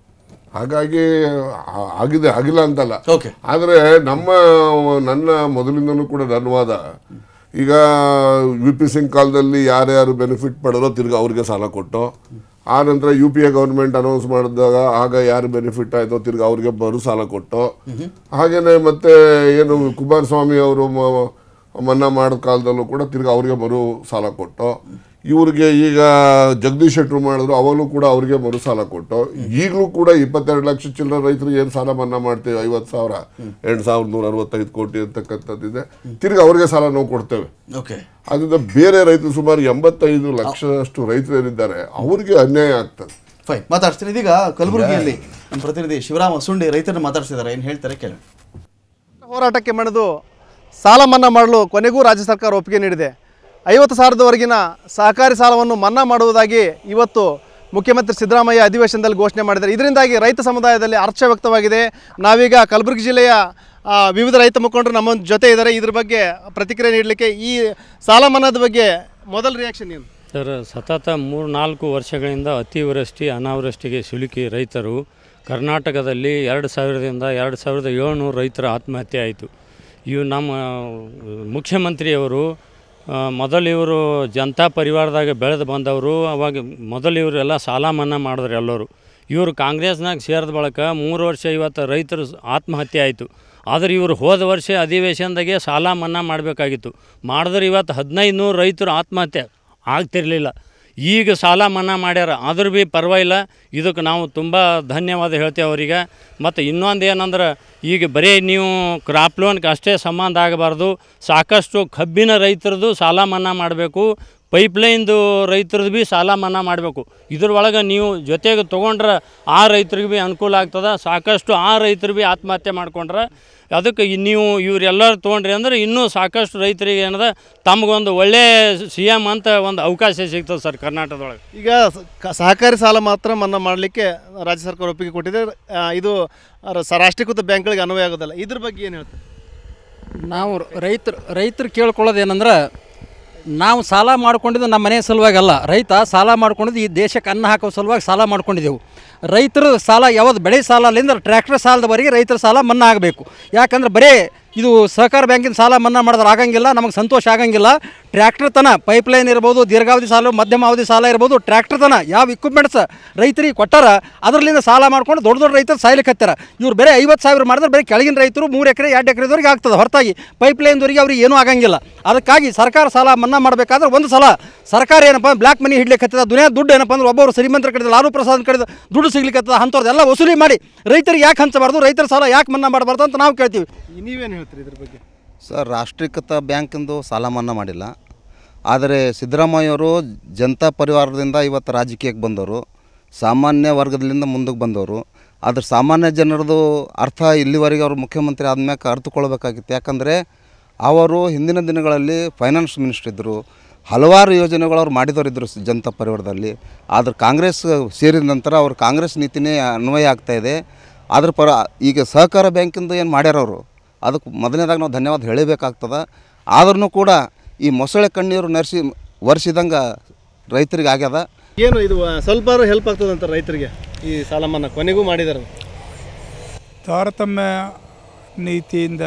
ಹಾಗಾಗಿ ಆ- ಆಗಿದೆ ಆಗಿಲ್ಲ ಅಂತಲ್ಲ Okay. ಆದರೆ ನಮ್ಮ ನನ್ನ ಮೊದಲಿಂದನೂ ಕೂಡ ನನ್ನ ವಾದ ಈಗ ಯು ಪಿ ಸಿಂಗ್ ಕಾಲದಲ್ಲಿ ಯಾರ್ಯಾರು ಬೆನಿಫಿಟ್ ಪಡೆದೋ ತಿರ್ಗಿ ಅವ್ರಿಗೆ ಸಾಲ ಕೊಟ್ಟು ಆ ನಂತರ U P A government announce ಮಾಡಿದಾಗ ಆಗ ಯಾರು ಬೆನಿಫಿಟ್ ಆಯ್ತೋ ತಿರ್ಗಿ ಅವ್ರಿಗೆ ಮರು ಸಾಲ ಕೊಟ್ಟು ಹಾಗೇನೆ ಮತ್ತೆ ಏನು ಕುಮಾರಸ್ವಾಮಿ ಅವರು ಮ- ಮನ್ನಾ ಮಾಡೋ ಕಾಲದಲ್ಲೂ ಕೂಡ ತಿರ್ಗಿ ಅವ್ರಿಗೆ ಮರು ಸಾಲ ಕೊಟ್ಟು ಇವ್ರಿಗೆ ಈಗ ಜಗದೀಶ್ ಶೆಟ್ಟರು ಮಾಡಿದ್ರು ಅವಾಗಲೂ ಕೂಡ ಅವ್ರಿಗೆ ಮರುಸಾಲ ಕೊಟ್ಟು ಈಗಲೂ ಕೂಡ ಇಪ್ಪತ್ತೆರಡು ಲಕ್ಷ ಚಿಲ್ಲರೆ ರೈತರಿಗೆ ಏನು ಸಾಲ ಮನ್ನಾ ಮಾಡ್ತೇವೆ ಐವತ್ತು ಸಾವಿರ ಎಂಟು ಸಾವಿರದ ನೂರ ಅರವತ್ತೈದು ಕೋಟಿ ಅಂತಕ್ಕಂಥದ್ದಿದೆ ತಿರ್ಗಿ ಅವ್ರಿಗೆ ಸಾಲ ನಾವು ಕೊಡ್ತೇವೆ ಓಕೆ ಅದರಿಂದ ಬೇರೆ ರೈತರು ಸುಮಾರು ಎಂಬತ್ತೈದು ಲಕ್ಷದಷ್ಟು ರೈತರು ಏನಿದ್ದಾರೆ ಅವ್ರಿಗೆ ಅನ್ಯಾಯ ಆಗ್ತದೆ ಫೈನ್ ಮಾತಾಡ್ತೀನಿ ಇದೀಗ ಕಲಬುರಗಿಯಲ್ಲಿ ನಮ್ಮ ಪ್ರತಿನಿಧಿ ಶಿವರಾಮ ಸುಂಡಿ ರೈತರನ್ನ ಮಾತಾಡ್ತಿದ್ದಾರೆ ಏನು ಹೇಳ್ತಾರೆ ಕೇಳಿ ಹೋರಾಟಕ್ಕೆ ಮಣಿದು ಸಾಲ ಮನ್ನಾ ಮಾಡಲು ಕೊನೆಗೂ ರಾಜ್ಯ ಸರ್ಕಾರ ಒಪ್ಪಿಗೆ ನೀಡಿದೆ ಐವತ್ತು ಸಾವಿರದವರೆಗಿನ ಸಹಕಾರಿ ಸಾಲವನ್ನು ಮನ್ನಾ ಮಾಡುವುದಾಗಿ ಇವತ್ತು ಮುಖ್ಯಮಂತ್ರಿ ಸಿದ್ದರಾಮಯ್ಯ ಅಧಿವೇಶನದಲ್ಲಿ ಘೋಷಣೆ ಮಾಡಿದ್ದಾರೆ ಇದರಿಂದಾಗಿ ರೈತ ಸಮುದಾಯದಲ್ಲಿ ಹರ್ಷ ವ್ಯಕ್ತವಾಗಿದೆ ನಾವೀಗ ಕಲಬುರಗಿ ಜಿಲ್ಲೆಯ ಆ, ವಿವಿಧ ರೈತ ಮುಖಂಡರು ನಮ್ಮ ಜೊತೆ ಇದ್ದಾರೆ ಇದ್ರ ಬಗ್ಗೆ ಪ್ರತಿಕ್ರಿಯೆ ನೀಡಲಿಕ್ಕೆ ಈ ಸಾಲ ಮನ್ನಾದ ಬಗ್ಗೆ ಮೊದಲ ರಿಯಾಕ್ಷನ್ ಏನು ಸರ್ ಸತತ ಮೂರು ನಾಲ್ಕು ವರ್ಷಗಳಿಂದ ಅತಿವೃಷ್ಟಿ ಅನಾವೃಷ್ಟಿಗೆ ಸಿಲುಕಿ ರೈತರು ಕರ್ನಾಟಕದಲ್ಲಿ ಎರಡು ಸಾವಿರದಿಂದ ಎರಡು ಸಾವಿರದ ಏಳ್ನೂರು ರೈತರ ಆತ್ಮಹತ್ಯೆ ಆಯಿತು ಇವು ನಮ್ಮ ಮುಖ್ಯಮಂತ್ರಿಯವರು ಆ, ಮೊದಲು ಇವರು ಜನತಾ ಪರಿವಾರದಾಗ ಬೆಳೆದು ಬಂದವರು ಅವಾಗ ಮೊದಲು ಇವರೆಲ್ಲ ಸಾಲ ಮನ್ನಾ ಮಾಡಿದ್ರು ಎಲ್ಲರೂ ಇವರು ಕಾಂಗ್ರೆಸ್ನಾಗ ಸೇರಿದ ಬಳಿಕ ಮೂರು ವರ್ಷ ಇವತ್ತು ರೈತರು ಆತ್ಮಹತ್ಯೆ ಆಯಿತು ಆದರೆ ಇವರು ಹೋದ ವರ್ಷ ಅಧಿವೇಶನದಾಗೆ ಸಾಲ ಮನ್ನಾ ಮಾಡಬೇಕಾಗಿತ್ತು ಮಾಡಿದ್ರೆ ಇವತ್ತು ಹದಿನೈದು ನೂರು ರೈತರು ಆತ್ಮಹತ್ಯೆ ಆಗ್ತಿರಲಿಲ್ಲ ಈಗ ಸಾಲ ಮನ್ನಾ ಮಾಡ್ಯಾರ ಆದ್ರೂ ಭೀ ಪರವಾಗಿಲ್ಲ ಇದಕ್ಕೆ ನಾವು ತುಂಬ ಧನ್ಯವಾದ ಹೇಳ್ತೇವೆ ಅವರಿಗೆ ಮತ್ತು ಇನ್ನೊಂದು ಏನಂದ್ರೆ ಈಗ ಬರೀ ನೀವು ಕ್ರಾಪ್ ಲೋನ್ಗೆ ಅಷ್ಟೇ ಸಂಬಂಧ ಆಗಬಾರ್ದು ಸಾಕಷ್ಟು ಕಬ್ಬಿನ ರೈತರದ್ದು ಸಾಲ ಮನ್ನಾ ಮಾಡಬೇಕು ಪೈಪ್ಲೈನ್ದು ರೈತರದ್ದು ಭೀ ಸಾಲ ಮನ್ನಾ ಮಾಡಬೇಕು ಇದ್ರೊಳಗೆ ನೀವು ಜೊತೆಗೆ ತೊಗೊಂಡ್ರೆ ಆ ರೈತರಿಗೆ ಭೀ ಅನುಕೂಲ ಆಗ್ತದೆ ಸಾಕಷ್ಟು ಆ ರೈತರು ಭೀ ಆತ್ಮಹತ್ಯೆ ಮಾಡ್ಕೊಂಡ್ರೆ ಅದಕ್ಕೆ ಈ ನೀವು ಇವರೆಲ್ಲರೂ ತೊಗೊಂಡ್ರಿ ಅಂದ್ರೆ ಇನ್ನೂ ಸಾಕಷ್ಟು ರೈತರಿಗೆ ಏನದ ತಮಗೊಂದು ಒಳ್ಳೆ ಸಿ ಎಮ್ ಅಂತ ಒಂದು ಅವಕಾಶ ಸಿಗ್ತದೆ ಸರ್ ಕರ್ನಾಟಕದೊಳಗೆ ಈಗ ಸ- ಕ- ಸಹಕಾರಿ ಸಾಲ ಮಾತ್ರ ಮನ್ನಾ ಮಾಡಲಿಕ್ಕೆ ರಾಜ್ಯ ಸರ್ಕಾರ ಒಪ್ಪಿಗೆ ಕೊಟ್ಟಿದೆ ಆ, ಇದು ರ- ಸ- ರಾಷ್ಟ್ರೀಕೃತ ಬ್ಯಾಂಕ್ಗಳಿಗೆ ಅನ್ವಯ ಆಗೋದಿಲ್ಲ ಇದ್ರ ಬಗ್ಗೆ ಏನು ಹೇಳ್ತಾರೆ ನಾವು ರೈತರು ರೈತರು ಕೇಳ್ಕೊಳ್ಳೋದು ಏನಂದ್ರೆ ನಾವು ಸಾಲ ಮಾಡ್ಕೊಂಡಿದ್ದು ನಮ್ಮ ಮನೆ ಸಲುವಾಗಿ ಅಲ್ಲ ರೈತ ಸಾಲ ಮಾಡ್ಕೊಂಡಿದ್ದು ಈ ದೇಶಕ್ಕೆ ಅನ್ನ ಹಾಕೋ ಸಲುವಾಗಿ ಸಾಲ ಮಾಡ್ಕೊಂಡಿದ್ದೆವು ರೈತರ ಸಾಲ ಯಾವ್ದು ಬೆಳೆ ಸಾಲ ಅಲ್ಲಿಂದ ಟ್ರ್ಯಾಕ್ಟರ್ ಸಾಲದವರೆಗೆ ರೈತರ ಸಾಲ ಮನ್ನಾ ಆಗಬೇಕು ಯಾಕಂದ್ರೆ ಬರೀ ಇದು ಸಹಕಾರ ಬ್ಯಾಂಕಿನ ಸಾಲ ಮನ್ನಾ ಮಾಡಿದ್ರೆ ಆಗಂಗಿಲ್ಲ ನಮಗೆ ಸಂತೋಷ ಆಗಂಗಿಲ್ಲ ಟ್ರ್ಯಾಕ್ಟರ್ ತನ ಪೈಪ್ಲೈನ್ ಇರ್ಬೋದು ದೀರ್ಘಾವಧಿ ಸಾಲ ಮಧ್ಯಮ ಅವಧಿ ಸಾಲ ಇರ್ಬೋದು ಟ್ರ್ಯಾಕ್ಟರ್ ತನ ಯಾವ ಇಕ್ವಿಪ್ಮೆಂಟ್ಸ್ ರೈತರಿಗೆ ಕೊಟ್ಟಾರ ಅದರಲ್ಲಿಂದ ಸಾಲ ಮಾಡ್ಕೊಂಡು ದೊಡ್ಡ ದೊಡ್ಡ ರೈತರು ಸಾಯ್ಲಿಕ್ಕೆ ಹತ್ತಾರ ಇವ್ರು ಬೇರೆ ಐವತ್ತು ಸಾವಿರ ಮಾಡಿದ್ರೆ ಬರೀ ಕೆಳಗಿನ ರೈತರು ಮೂರು ಎಕರೆ ಎರಡು ಎಕರೆದವರೆಗೆ ಆಗ್ತದೆ ಹೊರತಾಗಿ ಪೈಪ್ಲೈನ್ದವರಿಗೆ ಅವ್ರಿಗೆ ಏನೂ ಆಗಂಗಿಲ್ಲ ಅದಕ್ಕಾಗಿ ಸರ್ಕಾರ ಸಾಲ ಮನ್ನಾ ಮಾಡಬೇಕಾದ್ರೆ ಒಂದು ಸಲ ಸರ್ಕಾರ ಏನಪ್ಪ ಬ್ಲ್ಯಾಕ್ ಮನಿ ಹಿಡ್ಲಿಕ್ಕೆ ಹತ್ತದ ದುನಿಯಾ ದುಡ್ಡು ಏನಪ್ಪ ಅಂದ್ರೆ ಒಬ್ಬರು ಶ್ರೀಮಂತರ ಕಡೆ ಲಾಲು ಪ್ರಸಾದ್ ಕಡೆ ದುಡ್ಡು ಸಿಗ್ಲಿಕ್ಕೆ ಹತ್ತದ ಅಂಥವ್ರದ್ದೆಲ್ಲ ವಸೂಲಿ ಮಾಡಿ ರೈತರಿಗೆ ಯಾಕೆ ಹಂಚಬಾರ್ದು ರೈತರ ಸಾಲ ಯಾಕೆ ಮನ್ನಾ ಮಾಡಬಾರ್ದು ಅಂತ ನಾವು ಕೇಳ್ತೀವಿ ನೀವೇನು ಹೇಳ್ತೀರಿ ಇದ್ರ ಬಗ್ಗೆ ಸರ್ ರಾಷ್ಟ್ರೀಕೃತ ಬ್ಯಾಂಕಿಂದು ಸಾಲ ಮನ್ನಾ ಮಾಡಿಲ್ಲ ಆದರೆ ಸಿದ್ದರಾಮಯ್ಯವರು ಜನತಾ ಪರಿವಾರದಿಂದ ಇವತ್ತು ರಾಜಕೀಯಕ್ಕೆ ಬಂದವರು ಸಾಮಾನ್ಯ ವರ್ಗದಿಂದ ಮುಂದಕ್ಕೆ ಬಂದವರು ಆದ್ರೆ ಸಾಮಾನ್ಯ ಜನರದು ಅರ್ಥ ಇಲ್ಲಿವರೆಗೆ ಅವರು ಮುಖ್ಯಮಂತ್ರಿ ಆದ್ಮ್ಯಾಕ ಅರ್ಥಕೊಳ್ಬೇಕಾಗಿತ್ತು ಯಾಕಂದರೆ ಅವರು ಹಿಂದಿನ ದಿನಗಳಲ್ಲಿ ಫೈನಾನ್ಸ್ ಮಿನಿಸ್ಟರ್ ಇದ್ದರು ಹಲವಾರು ಯೋಜನೆಗಳು ಅವ್ರು ಮಾಡಿದವರು ಇದ್ದರು ಜನತಾ ಪರಿವಾರದಲ್ಲಿ ಆದ್ರೆ ಕಾಂಗ್ರೆಸ್ ಸೇರಿದ ನಂತರ ಅವ್ರು ಕಾಂಗ್ರೆಸ್ ನೀತಿನೇ ಅನ್ವಯ ಆಗ್ತಾ ಇದೆ ಅದ್ರ ಪರ ಈಗ ಸಹಕಾರ ಬ್ಯಾಂಕಿಂದು ಏನು ಮಾಡ್ಯಾರ ಅವರು ಅದಕ್ಕೆ ಮೊದಲನೇದಾಗಿ ನಾವು ಧನ್ಯವಾದ ಹೇಳಬೇಕಾಗ್ತದೆ ಆದ್ರೂ ಕೂಡ ಈ ಮೊಸಳೆ ಕಣ್ಣೀರು ನರ್ಸಿ ವರ್ಷಿದಂಗೆ ರೈತರಿಗೆ ಆಗ್ಯದ ಏನು ಇದು ಆ, ಸ್ವಲ್ಪ ಹೆಲ್ಪ್ ಆಗ್ತದೆ ಅಂತ ರೈತರಿಗೆ ಈ ಸಾಲ ಮನ್ನಾ ಕೊನೆಗೂ ಮಾಡಿದ್ದಾರೆ ತಾರತಮ್ಯ ನೀತಿಯಿಂದ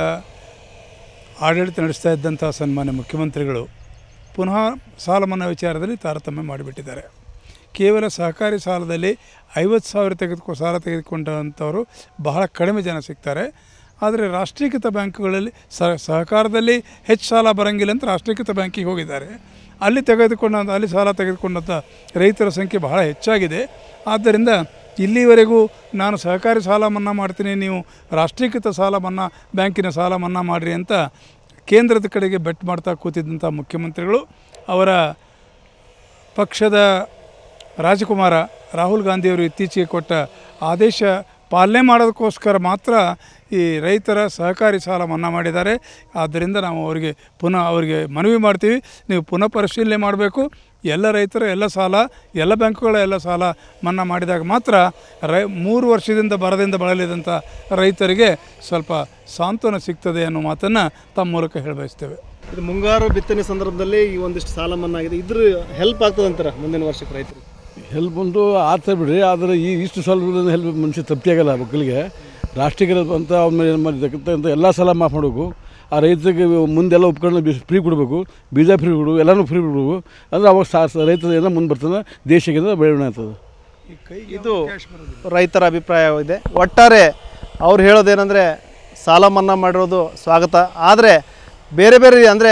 ಆಡಳಿತ ನಡೆಸ್ತಾ ಇದ್ದಂಥ ಸನ್ಮಾನ್ಯ ಮುಖ್ಯಮಂತ್ರಿಗಳು ಪುನಃ ಸಾಲ ಮನ್ನಾ ವಿಚಾರದಲ್ಲಿ ತಾರತಮ್ಯ ಮಾಡಿಬಿಟ್ಟಿದ್ದಾರೆ ಕೇವಲ ಸಹಕಾರಿ ಸಾಲದಲ್ಲಿ ಐವತ್ತು ಸಾವಿರ ತೆಗೆದುಕೊ ಸಾಲ ತೆಗೆದುಕೊಂಡಂಥವರು ಬಹಳ ಕಡಿಮೆ ಜನ ಸಿಗ್ತಾರೆ ಆದರೆ ರಾಷ್ಟ್ರೀಕೃತ ಬ್ಯಾಂಕುಗಳಲ್ಲಿ ಸಹ ಸಹಕಾರದಲ್ಲಿ ಹೆಚ್ಚು ಸಾಲ ಬರೋಂಗಿಲ್ಲ ಅಂತ ರಾಷ್ಟ್ರೀಕೃತ ಬ್ಯಾಂಕಿಗೆ ಹೋಗಿದ್ದಾರೆ ಅಲ್ಲಿ ತೆಗೆದುಕೊಂಡಂಥ ಅಲ್ಲಿ ಸಾಲ ತೆಗೆದುಕೊಂಡಂಥ ರೈತರ ಸಂಖ್ಯೆ ಬಹಳ ಹೆಚ್ಚಾಗಿದೆ ಆದ್ದರಿಂದ ಇಲ್ಲಿವರೆಗೂ ನಾನು ಸಹಕಾರಿ ಸಾಲ ಮನ್ನಾ ಮಾಡ್ತೀನಿ ನೀವು ರಾಷ್ಟ್ರೀಕೃತ ಸಾಲ ಮನ್ನಾ ಬ್ಯಾಂಕಿನ ಸಾಲ ಮನ್ನಾ ಮಾಡಿರಿ ಅಂತ ಕೇಂದ್ರದ ಕಡೆಗೆ ಬೆಟ್ ಮಾಡ್ತಾ ಕೂತಿದ್ದಂಥ ಮುಖ್ಯಮಂತ್ರಿಗಳು ಅವರ ಪಕ್ಷದ ರಾಜಕುಮಾರ ರಾಹುಲ್ ಗಾಂಧಿಯವರು ಇತ್ತೀಚೆಗೆ ಕೊಟ್ಟ ಆದೇಶ ಪಾಲನೆ ಮಾಡೋದಕ್ಕೋಸ್ಕರ ಮಾತ್ರ ಈ ರೈತರ ಸಹಕಾರಿ ಸಾಲ ಮನ್ನಾ ಮಾಡಿದ್ದಾರೆ ಆದ್ದರಿಂದ ನಾವು ಅವರಿಗೆ ಪುನಃ ಅವರಿಗೆ ಮನವಿ ಮಾಡ್ತೀವಿ ನೀವು ಪುನಃ ಪರಿಶೀಲನೆ ಮಾಡಬೇಕು ಎಲ್ಲ ರೈತರ ಎಲ್ಲ ಸಾಲ ಎಲ್ಲ ಬ್ಯಾಂಕುಗಳ ಎಲ್ಲ ಸಾಲ ಮನ್ನಾ ಮಾಡಿದಾಗ ಮಾತ್ರ ರೈ ಮೂರು ವರ್ಷದಿಂದ ಬರದಿಂದ ಬಳಲಿದಂಥ ರೈತರಿಗೆ ಸ್ವಲ್ಪ ಸಾಂತ್ವನ ಸಿಗ್ತದೆ ಅನ್ನೋ ಮಾತನ್ನು ತಮ್ಮ ಮೂಲಕ ಹೇಳಬಯಸ್ತೇವೆ ಇದು ಮುಂಗಾರು ಬಿತ್ತನೆ ಸಂದರ್ಭದಲ್ಲಿ ಈ ಒಂದಿಷ್ಟು ಸಾಲ ಮನ್ನಾ ಆಗಿದೆ ಇದ್ರ ಹೆಲ್ಪ್ ಆಗ್ತದೆ ಅಂತಾರ ಮುಂದಿನ ವರ್ಷಕ್ಕೆ ರೈತರಿಗೆ ಹೆಲ್ಪ್ ಒಂದು ಆಗ್ತಾ ಬಿಡ್ರಿ ಆದರೆ ಈ ಇಷ್ಟು ಸ್ವಲ್ಪ ಹೆಲ್ಪ್ ಮನುಷ್ಯ ತಪ್ಪಿಯಾಗಲ್ಲ ಮಕ್ಕಳಿಗೆ ರಾಷ್ಟ್ರೀಕೃತ ಅಂತ ಅವ್ರ ಮೇಲೆ ಏನು ಮಾಡಿರ್ತಕ್ಕಂಥ ಎಲ್ಲ ಸಾಲ ಮಾಫ್ ಮಾಡಬೇಕು ಆ ರೈತರಿಗೆ ಮುಂದೆಲ್ಲ ಉಪಕರಣ ಫ್ರೀ ಕೊಡಬೇಕು ಬೀಜ ಫ್ರೀ ಕೊಡು ಎಲ್ಲನೂ ಫ್ರೀ ಕೊಡಬೇಕು ಅಂದರೆ ಅವಾಗ ಸಾ ರೈತ ಏನೋ ಮುಂದೆ ಬರ್ತಾನೆ ದೇಶಕ್ಕಿಂತ ಬೆಳವಣಿಗೆ ಆಗ್ತದೆ ಇದು ರೈತರ ಅಭಿಪ್ರಾಯವಿದೆ ಒಟ್ಟಾರೆ ಅವ್ರು ಹೇಳೋದೇನೆಂದರೆ ಸಾಲ ಮನ್ನಾ ಮಾಡಿರೋದು ಸ್ವಾಗತ ಆದರೆ ಬೇರೆ ಬೇರೆ ಅಂದರೆ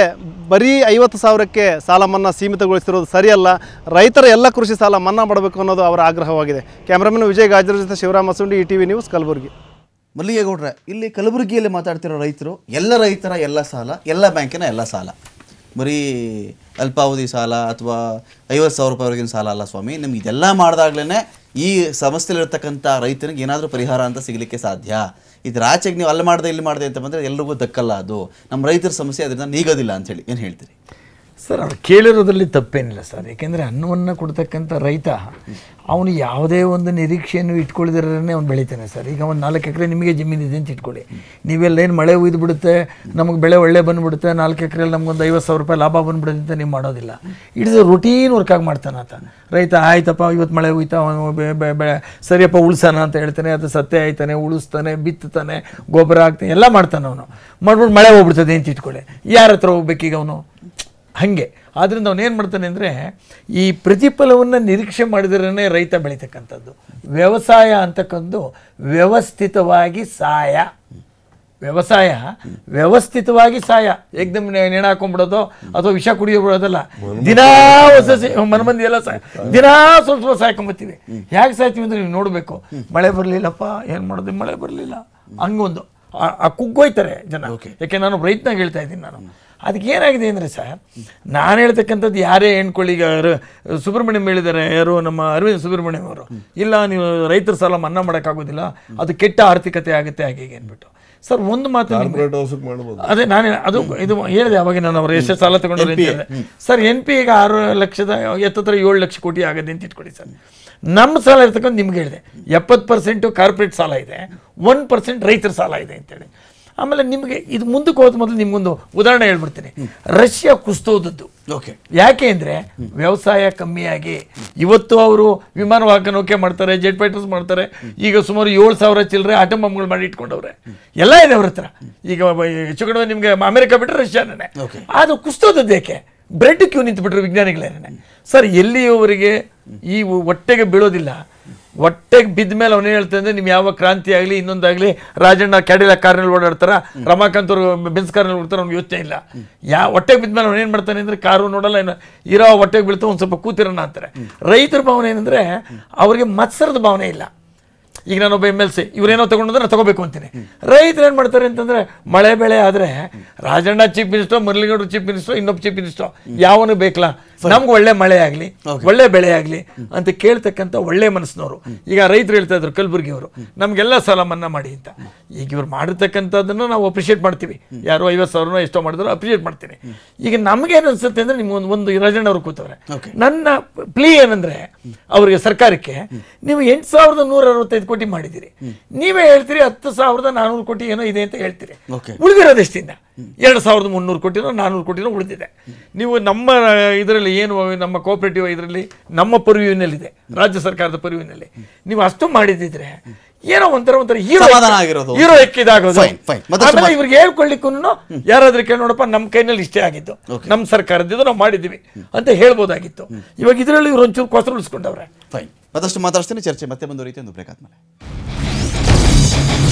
ಬರೀ ಐವತ್ತು ಸಾವಿರಕ್ಕೆ ಸಾಲ ಮನ್ನಾ ಸೀಮಿತಗೊಳಿಸಿರೋದು ಸರಿಯಲ್ಲ ರೈತರ ಎಲ್ಲ ಕೃಷಿ ಸಾಲ ಮನ್ನಾ ಮಾಡಬೇಕು ಅನ್ನೋದು ಅವರ ಆಗ್ರಹವಾಗಿದೆ ಕ್ಯಾಮ್ರಾಮನ್ ವಿಜಯ್ ಗಾಜರ ಜೊತೆ Shivaram Masundi E T V news Kalaburagi ಮಲ್ಲಿಗೇಗೌಡ್ರೆ ಇಲ್ಲಿ ಕಲಬುರಗಿಯಲ್ಲಿ ಮಾತಾಡ್ತಿರೋ ರೈತರು ಎಲ್ಲ ರೈತರ ಎಲ್ಲ ಸಾಲ ಎಲ್ಲ ಬ್ಯಾಂಕಿನ ಎಲ್ಲ ಸಾಲ ಬರೀ ಅಲ್ಪಾವಧಿ ಸಾಲ ಅಥವಾ ಐವತ್ತು ಸಾವಿರ ರೂಪಾಯಿವರೆಗಿನ ಸಾಲ ಅಲ್ಲ ಸ್ವಾಮಿ ನಿಮ್ಗೆ ಇದೆಲ್ಲ ಮಾಡಿದಾಗ್ಲೇ ಈ ಸಮಸ್ಯೆಲಿರ್ತಕ್ಕಂಥ ರೈತನಿಗೆ ಏನಾದರೂ ಪರಿಹಾರ ಅಂತ ಸಿಗಲಿಕ್ಕೆ ಸಾಧ್ಯ ಇದ್ರ ಆಚೆಗೆ ನೀವು ಅಲ್ಲಿ ಮಾಡಿದೆ ಇಲ್ಲಿ ಮಾಡಿದೆ ಅಂತ ಬಂದರೆ ಎಲ್ರಿಗೂ ದಕ್ಕಲ್ಲ ಅದು ನಮ್ಮ ರೈತರ ಸಮಸ್ಯೆ ಅದರಿಂದ ನೀಗೋದಿಲ್ಲ ಅಂತೇಳಿ ಏನು ಹೇಳ್ತೀರಿ ಸರ್ ಅವ್ರು ಕೇಳಿರೋದ್ರಲ್ಲಿ ತಪ್ಪೇನಿಲ್ಲ ಸರ್ ಯಾಕೆಂದರೆ ಅನ್ನವನ್ನು ಕೊಡ್ತಕ್ಕಂಥ ರೈತ ಅವನು ಯಾವುದೇ ಒಂದು ನಿರೀಕ್ಷೆಯನ್ನು ಇಟ್ಕೊಳ್ದಿರೇ ಅವ್ನು ಬೆಳಿತಾನೆ ಸರ್ ಈಗ ಒಂದು ನಾಲ್ಕು ಎಕರೆ ನಿಮಗೆ ಜಮೀನಿದೆ ಅಂತ ಇಟ್ಕೊಳ್ಳಿ ನೀವೆಲ್ಲ ಏನು ಮಳೆ ಉಯ್ದು ಬಿಡುತ್ತೆ ನಮಗೆ ಬೆಳೆ ಒಳ್ಳೆ ಬಂದುಬಿಡುತ್ತೆ ನಾಲ್ಕು ಎಕರೆಯಲ್ಲಿ ನಮಗೊಂದು ಐವತ್ತು ಸಾವಿರ ರೂಪಾಯಿ ಲಾಭ ಬಂದ್ಬಿಡುತ್ತೆ ಅಂತ ನೀವು ಮಾಡೋದಿಲ್ಲ ಇಟ್ಸ್ ರುಟೀನ್ ವರ್ಕಾಗಿ ಮಾಡ್ತಾನೆ ಆತ ರೈತ ಆಯ್ತಪ್ಪ ಇವತ್ತು ಮಳೆ ಹೋಯ್ತಾ ಅವನು ಬೆ- ಬೆ- ಬೆಳೆ ಸರಿಯಪ್ಪ ಉಳ್ಸೋಣ ಅಂತ ಹೇಳ್ತಾನೆ ಅದು ಸತ್ಯ ಆಯ್ತಾನೆ ಉಳಿಸ್ತಾನೆ ಬಿತ್ತುತ್ತಾನೆ ಗೊಬ್ಬರ ಹಾಕ್ತಾನೆ ಎಲ್ಲ ಮಾಡ್ತಾನೆ ಅವನು ಮಾಡ್ಬಿಟ್ಟು ಮಳೆ ಹೋಗ್ಬಿಡ್ತದೆ ಅಂತ ಇಟ್ಕೊಳ್ಳಿ ಯಾರ ಹತ್ರ ಹೋಗ್ಬೇಕೀಗ ಅವನು ಹಾಗೆ ಆದ್ದರಿಂದ ಅವನು ಏನು ಮಾಡ್ತಾನೆ ಅಂದರೆ ಈ ಪ್ರತಿಫಲವನ್ನು ನಿರೀಕ್ಷೆ ಮಾಡಿದ್ರೇ ರೈತ ಬೆಳೀತಕ್ಕಂಥದ್ದು ವ್ಯವಸಾಯ ಅಂತಕ್ಕಂದು ವ್ಯವಸ್ಥಿತವಾಗಿ ಸಾಯ ವ್ಯವಸಾಯ ವ್ಯವಸ್ಥಿತವಾಗಿ ಸಾಯ ಏಕ್ದಮ್ ನೆ- ನೇಣ ಹಾಕೊಂಡ್ಬಿಡೋದು ಅಥವಾ ವಿಷ ಕುಡಿಯೋಬಿಡೋದಲ್ಲ ದಿನಾ ಹೊಸ ಸಿ- ಮನಮಂದಿ ಎಲ್ಲ ಸಾಯ ದಿನಾ ಸ್ವಲ್ಪ ಸ್ವಲ್ಪ ಸಾಯ್ಕೊಂಬತ್ತೀವಿ ಹೇಗೆ ಸಾಯ್ತೀವಿ ಅಂದರೆ ನೀವು ನೋಡಬೇಕು ಮಳೆ ಬರಲಿಲ್ಲಪ್ಪ ಏನು ಮಾಡೋದು ಮಳೆ ಬರಲಿಲ್ಲ ಹಂಗೊಂದು ಆ- ಆ ಕುಗ್ಗೋಯ್ತಾರೆ ಜನ ಯಾಕೆ ನಾನು ಪ್ರಯತ್ನ ಹೇಳ್ತಾ ಇದ್ದೀನಿ ನಾನು ಅದಕ್ಕೆ ಏನಾಗಿದೆ ಅಂದರೆ ಸರ್ ನಾನು ಹೇಳ್ತಕ್ಕಂಥದ್ದು ಯಾರೇ ಹೆಣ್ಕೊಳ್ಳಿ ಈಗ ರ- ಸುಬ್ರಹ್ಮಣ್ಯಂ ಹೇಳಿದ್ದಾರೆ ಯಾರು ನಮ್ಮ ಅರವಿಂದ್ ಸುಬ್ರಹ್ಮಣ್ಯಂ ಅವರು ಇಲ್ಲ ನೀವು ರೈತರ ಸಾಲ ಮನ್ನಾ ಮಾಡೋಕ್ಕಾಗೋದಿಲ್ಲ ಅದು ಕೆಟ್ಟ ಆರ್ಥಿಕತೆ ಆಗುತ್ತೆ ಹಾಗೆ ಹೀಗೆ ಅಂದ್ಬಿಟ್ಟು ಸರ್ ಒಂದು ಮಾತು ನಿಮ್ಗೆ- ಕಾರ್ಪೊರೇಟ್ ಹೌಸಿಗೆ ಮಾಡ್ಬೋದು ಅದೇ ನಾನು ಅದು ಇದು ಹೇಳಿದೆ ಅವಾಗ ನಾನು ಅವ್ರು ಎಷ್ಟು ಸಾಲ ತಗೊಂಡ್ರೆ ಅಂತ NPA. ಹೇಳಿದೆ ಸರ್ ಎನ್ ಪಿ ಈಗ ಆರು ಲಕ್ಷದ ಎತ್ತತ್ರ ಏಳು ಲಕ್ಷ ಕೋಟಿ ಆಗದೆ ಅಂತ ಇಟ್ಕೊಳ್ಳಿ ಸರ್ ನಮ್ಮ ಸಾಲ ಇರ್ತಕ್ಕಂಥ ನಿಮ್ಗೆ ಹೇಳಿದೆ ಎಪ್ಪತ್ತು ಪರ್ಸೆಂಟು ಕಾರ್ಪೊರೇಟ್ ಸಾಲ ಇದೆ ಒನ್ ಪರ್ಸೆಂಟ್ ರೈತರ ಸಾಲ ಇದೆ ಅಂತೇಳಿ ಆಮೇಲೆ ನಿಮಗೆ ಇದು ಮುಂದಕ್ಕೆ ಹೋದ ಮೊದಲು ನಿಮ್ಗೊಂದು ಉದಾಹರಣೆ ಹೇಳ್ಬಿಡ್ತೀನಿ ರಷ್ಯಾ ಕುಸ್ತೋದದ್ದು ಓಕೆ ಯಾಕೆ ಅಂದರೆ ವ್ಯವಸಾಯ ಕಮ್ಮಿಯಾಗಿ ಇವತ್ತು ಅವರು ವಿಮಾನ ವಾಹಕ ನೌಕೆ ಮಾಡ್ತಾರೆ ಜೆಟ್ ಫೈಟರ್ಸ್ ಮಾಡ್ತಾರೆ ಈಗ ಸುಮಾರು ಏಳು ಸಾವಿರ ಚಿಲ್ಲರೆ ಆಟಮ್ ಬಾಂಬ್ಗಳು ಮಾಡಿ ಇಟ್ಕೊಂಡವ್ರೆ ಎಲ್ಲ ಇದೆ ಅವ್ರ ಹತ್ರ ಈಗ ಬ- ಹೆಚ್ಚು ಕಡಿಮೆ ನಿಮಗೆ ಅಮೆರಿಕ ಬಿಟ್ಟರೆ ರಷ್ಯಾನೇ ಅದು ಕುಸ್ತೋದದ್ದು ಯಾಕೆ ಬ್ರೆಡ್ ಕ್ಯೂ ನಿಂತುಬಿಟ್ರು ವಿಜ್ಞಾನಿಗಳೇನೆ ಸರ್ ಎಲ್ಲಿಯವರೆಗೆ ಈ ಹೊಟ್ಟೆಗೆ ಬೀಳೋದಿಲ್ಲ ಹೊಟ್ಟೆಗೆ ಬಿದ್ದ ಮೇಲೆ ಅವನೇನು ಹೇಳ್ತಾನೆ ಅಂದ್ರೆ ನೀವು ಯಾವ ಕ್ರಾಂತಿ ಆಗಲಿ ಇನ್ನೊಂದಾಗಲಿ ರಾಜಣ್ಣ ಕ್ಯಾಡಿಲ ಕಾರ್ನಲ್ಲಿ ಓಡಾಡ್ತಾರ ರಮಾಕಾಂತ್ ಅವರು ಬೆನ್ಸ್ ಕಾರ್ನಲ್ಲಿ ಓಡ್ತಾರೆ ಅವ್ನಿಗೆ ಯೋಚನೆ ಇಲ್ಲ ಯಾ ಹೊಟ್ಟೆಗೆ ಬಿದ್ದ ಮೇಲೆ ಅವನೇನು ಮಾಡ್ತಾನೆ ಅಂದರೆ ಕಾರು ನೋಡಲ್ಲ ಏನು ಇರೋ ಹೊಟ್ಟೆಗೆ ಬೀಳ್ತಾ ಒಂದು ಸ್ವಲ್ಪ ಕೂತಿರೋಣ ಅಂತಾರೆ ರೈತರ ಭಾವನೆ ಏನಂದರೆ ಅವರಿಗೆ ಮತ್ಸರದ ಭಾವನೆ ಇಲ್ಲ ಈಗ ನಾನೊಬ್ಬ ಎಮ್ ಎಲ್ ಸಿ ಇವ್ರೇನೋ ತಗೊಂಡ್ರೆ ನಾನು ತಗೋಬೇಕು ಅಂತೀನಿ ರೈತರು ಏನು ಮಾಡ್ತಾರೆ ಅಂತಂದ್ರೆ ಮಳೆ ಬೆಳೆ ಆದರೆ ರಾಜಣ್ಣ ಚೀಫ್ ಮಿನಿಸ್ಟರ್ ಮುರಳಿಗೌಡರು ಚೀಫ್ ಮಿನಿಸ್ಟರ್ ಇನ್ನೊಬ್ಬ ಚೀಫ್ ಮಿನಿಸ್ಟರ್ ಯಾವನು ಬೇಕಲ್ಲ ನಮ್ಗೆ ಒಳ್ಳೆ ಮಳೆ ಆಗಲಿ ಒಳ್ಳೆ ಬೆಳೆ ಆಗಲಿ ಅಂತ ಕೇಳ್ತಕ್ಕಂಥ ಒಳ್ಳೆ ಮನಸ್ಸಿನವರು ಈಗ ರೈತರು ಹೇಳ್ತಾ ಇದ್ರು ಕಲಬುರ್ಗಿ ಅವರು ನಮಗೆಲ್ಲ ಸಾಲ ಮನ್ನಾ ಮಾಡಿ ಅಂತ ಈಗ ಇವ್ರು ಮಾಡಿರ್ತಕ್ಕಂಥದ್ದನ್ನು ನಾವು ಅಪ್ರಿಷಿಯೇಟ್ ಮಾಡ್ತೀವಿ ಯಾರೋ ಐವತ್ತು ಸಾವಿರನೋ ಎಷ್ಟೋ ಮಾಡಿದ್ರು ಅಪ್ರಿಷಿಯೇಟ್ ಮಾಡ್ತೀನಿ ಈಗ ನಮಗೇನು ಅನ್ಸುತ್ತೆ ಅಂದ್ರೆ ನಿಮ್ಗೆ ಒಂದು ಒಂದು ರಾಜಣ್ಣ ಅವರು ಕೂತವ್ರೆ ನನ್ನ ಪ್ಲೀ ಏನಂದ್ರೆ ಅವರಿಗೆ ಸರ್ಕಾರಕ್ಕೆ ನೀವು ಎಂಟು ಸಾವಿರದ ನೂರ ಅರವತ್ತೈದು ಕೋಟಿ ಮಾಡಿದ್ದೀರಿ ನೀವೇ ಹೇಳ್ತೀರಿ ಹತ್ತು ಸಾವಿರದ ನಾನ್ನೂರು ಕೋಟಿ ಏನೋ ಇದೆ ಅಂತ ಹೇಳ್ತೀರಿ ಓಕೆ ಉಳಿದಿರೋದು ಎಷ್ಟಿಂದ ಎರಡು ಸಾವಿರದ ಮುನ್ನೂರು ಕೋಟಿನೋ ನಾನ್ನೂರು ಕೋಟಿನೋ ಉಳಿದಿದೆ ನೀವು ನಮ್ಮ ಇದರಲ್ಲಿ ಏನು ನಮ್ಮ ಕೋಆಪರೇಟಿವ್ ಇದರಲ್ಲಿ ನಮ್ಮ ಪರ್ವ್ಯೂನಲ್ಲಿದೆ ರಾಜ್ಯ ಸರ್ಕಾರದ ಪರ್ವ್ಯೂನಲ್ಲಿ ನೀವು ಅಷ್ಟು ಮಾಡಿದ್ದಿದ್ರೆ ಏನೋ ಒಂಥರ ಒಂಥರ ಹೀರೋ ಸಮಾಧಾನ ಆಗಿರೋದು. ಹೀರೋ ಎಕ್ಕಿದಾಗೋದು Fine, fine. ಮತ್ತಷ್ಟು ಆಮೇಲೆ ಮಾತು- ಇವ್ರಿಗೆ ಹೇಳ್ಕೊಳ್ಳಿಕ್ಕೂ ಯಾರಾದ್ರೂ ಕೇಳಿ ನೋಡಪ್ಪ ನಮ್ಮ ಕೈನಲ್ಲಿ ಇಷ್ಟೇ ಆಗಿತ್ತು ನಮ್ಮ ಸರ್ಕಾರದಿಂದ ನಾವು ಮಾಡಿದ್ದೀವಿ ಅಂತ ಹೇಳ್ಬೋದಾಗಿತ್ತು ಇವಾಗ ಇದರಲ್ಲಿ ಇವ್ರು ಒಂಚೂರು ಕೊಸರು ಉಳಿಸ್ಕೊಂಡವ್ರೆ ಫೈನ್ ಮತ್ತಷ್ಟು ಮಾತಾಡ್ತೀನಿ ಚರ್ಚೆ ಮತ್ತೆ ಮುಂದುವರಿಯುತ್ತೆ ಒಂದು ಬ್ರೇಕ್ ಆದ್ಮೇಲೆ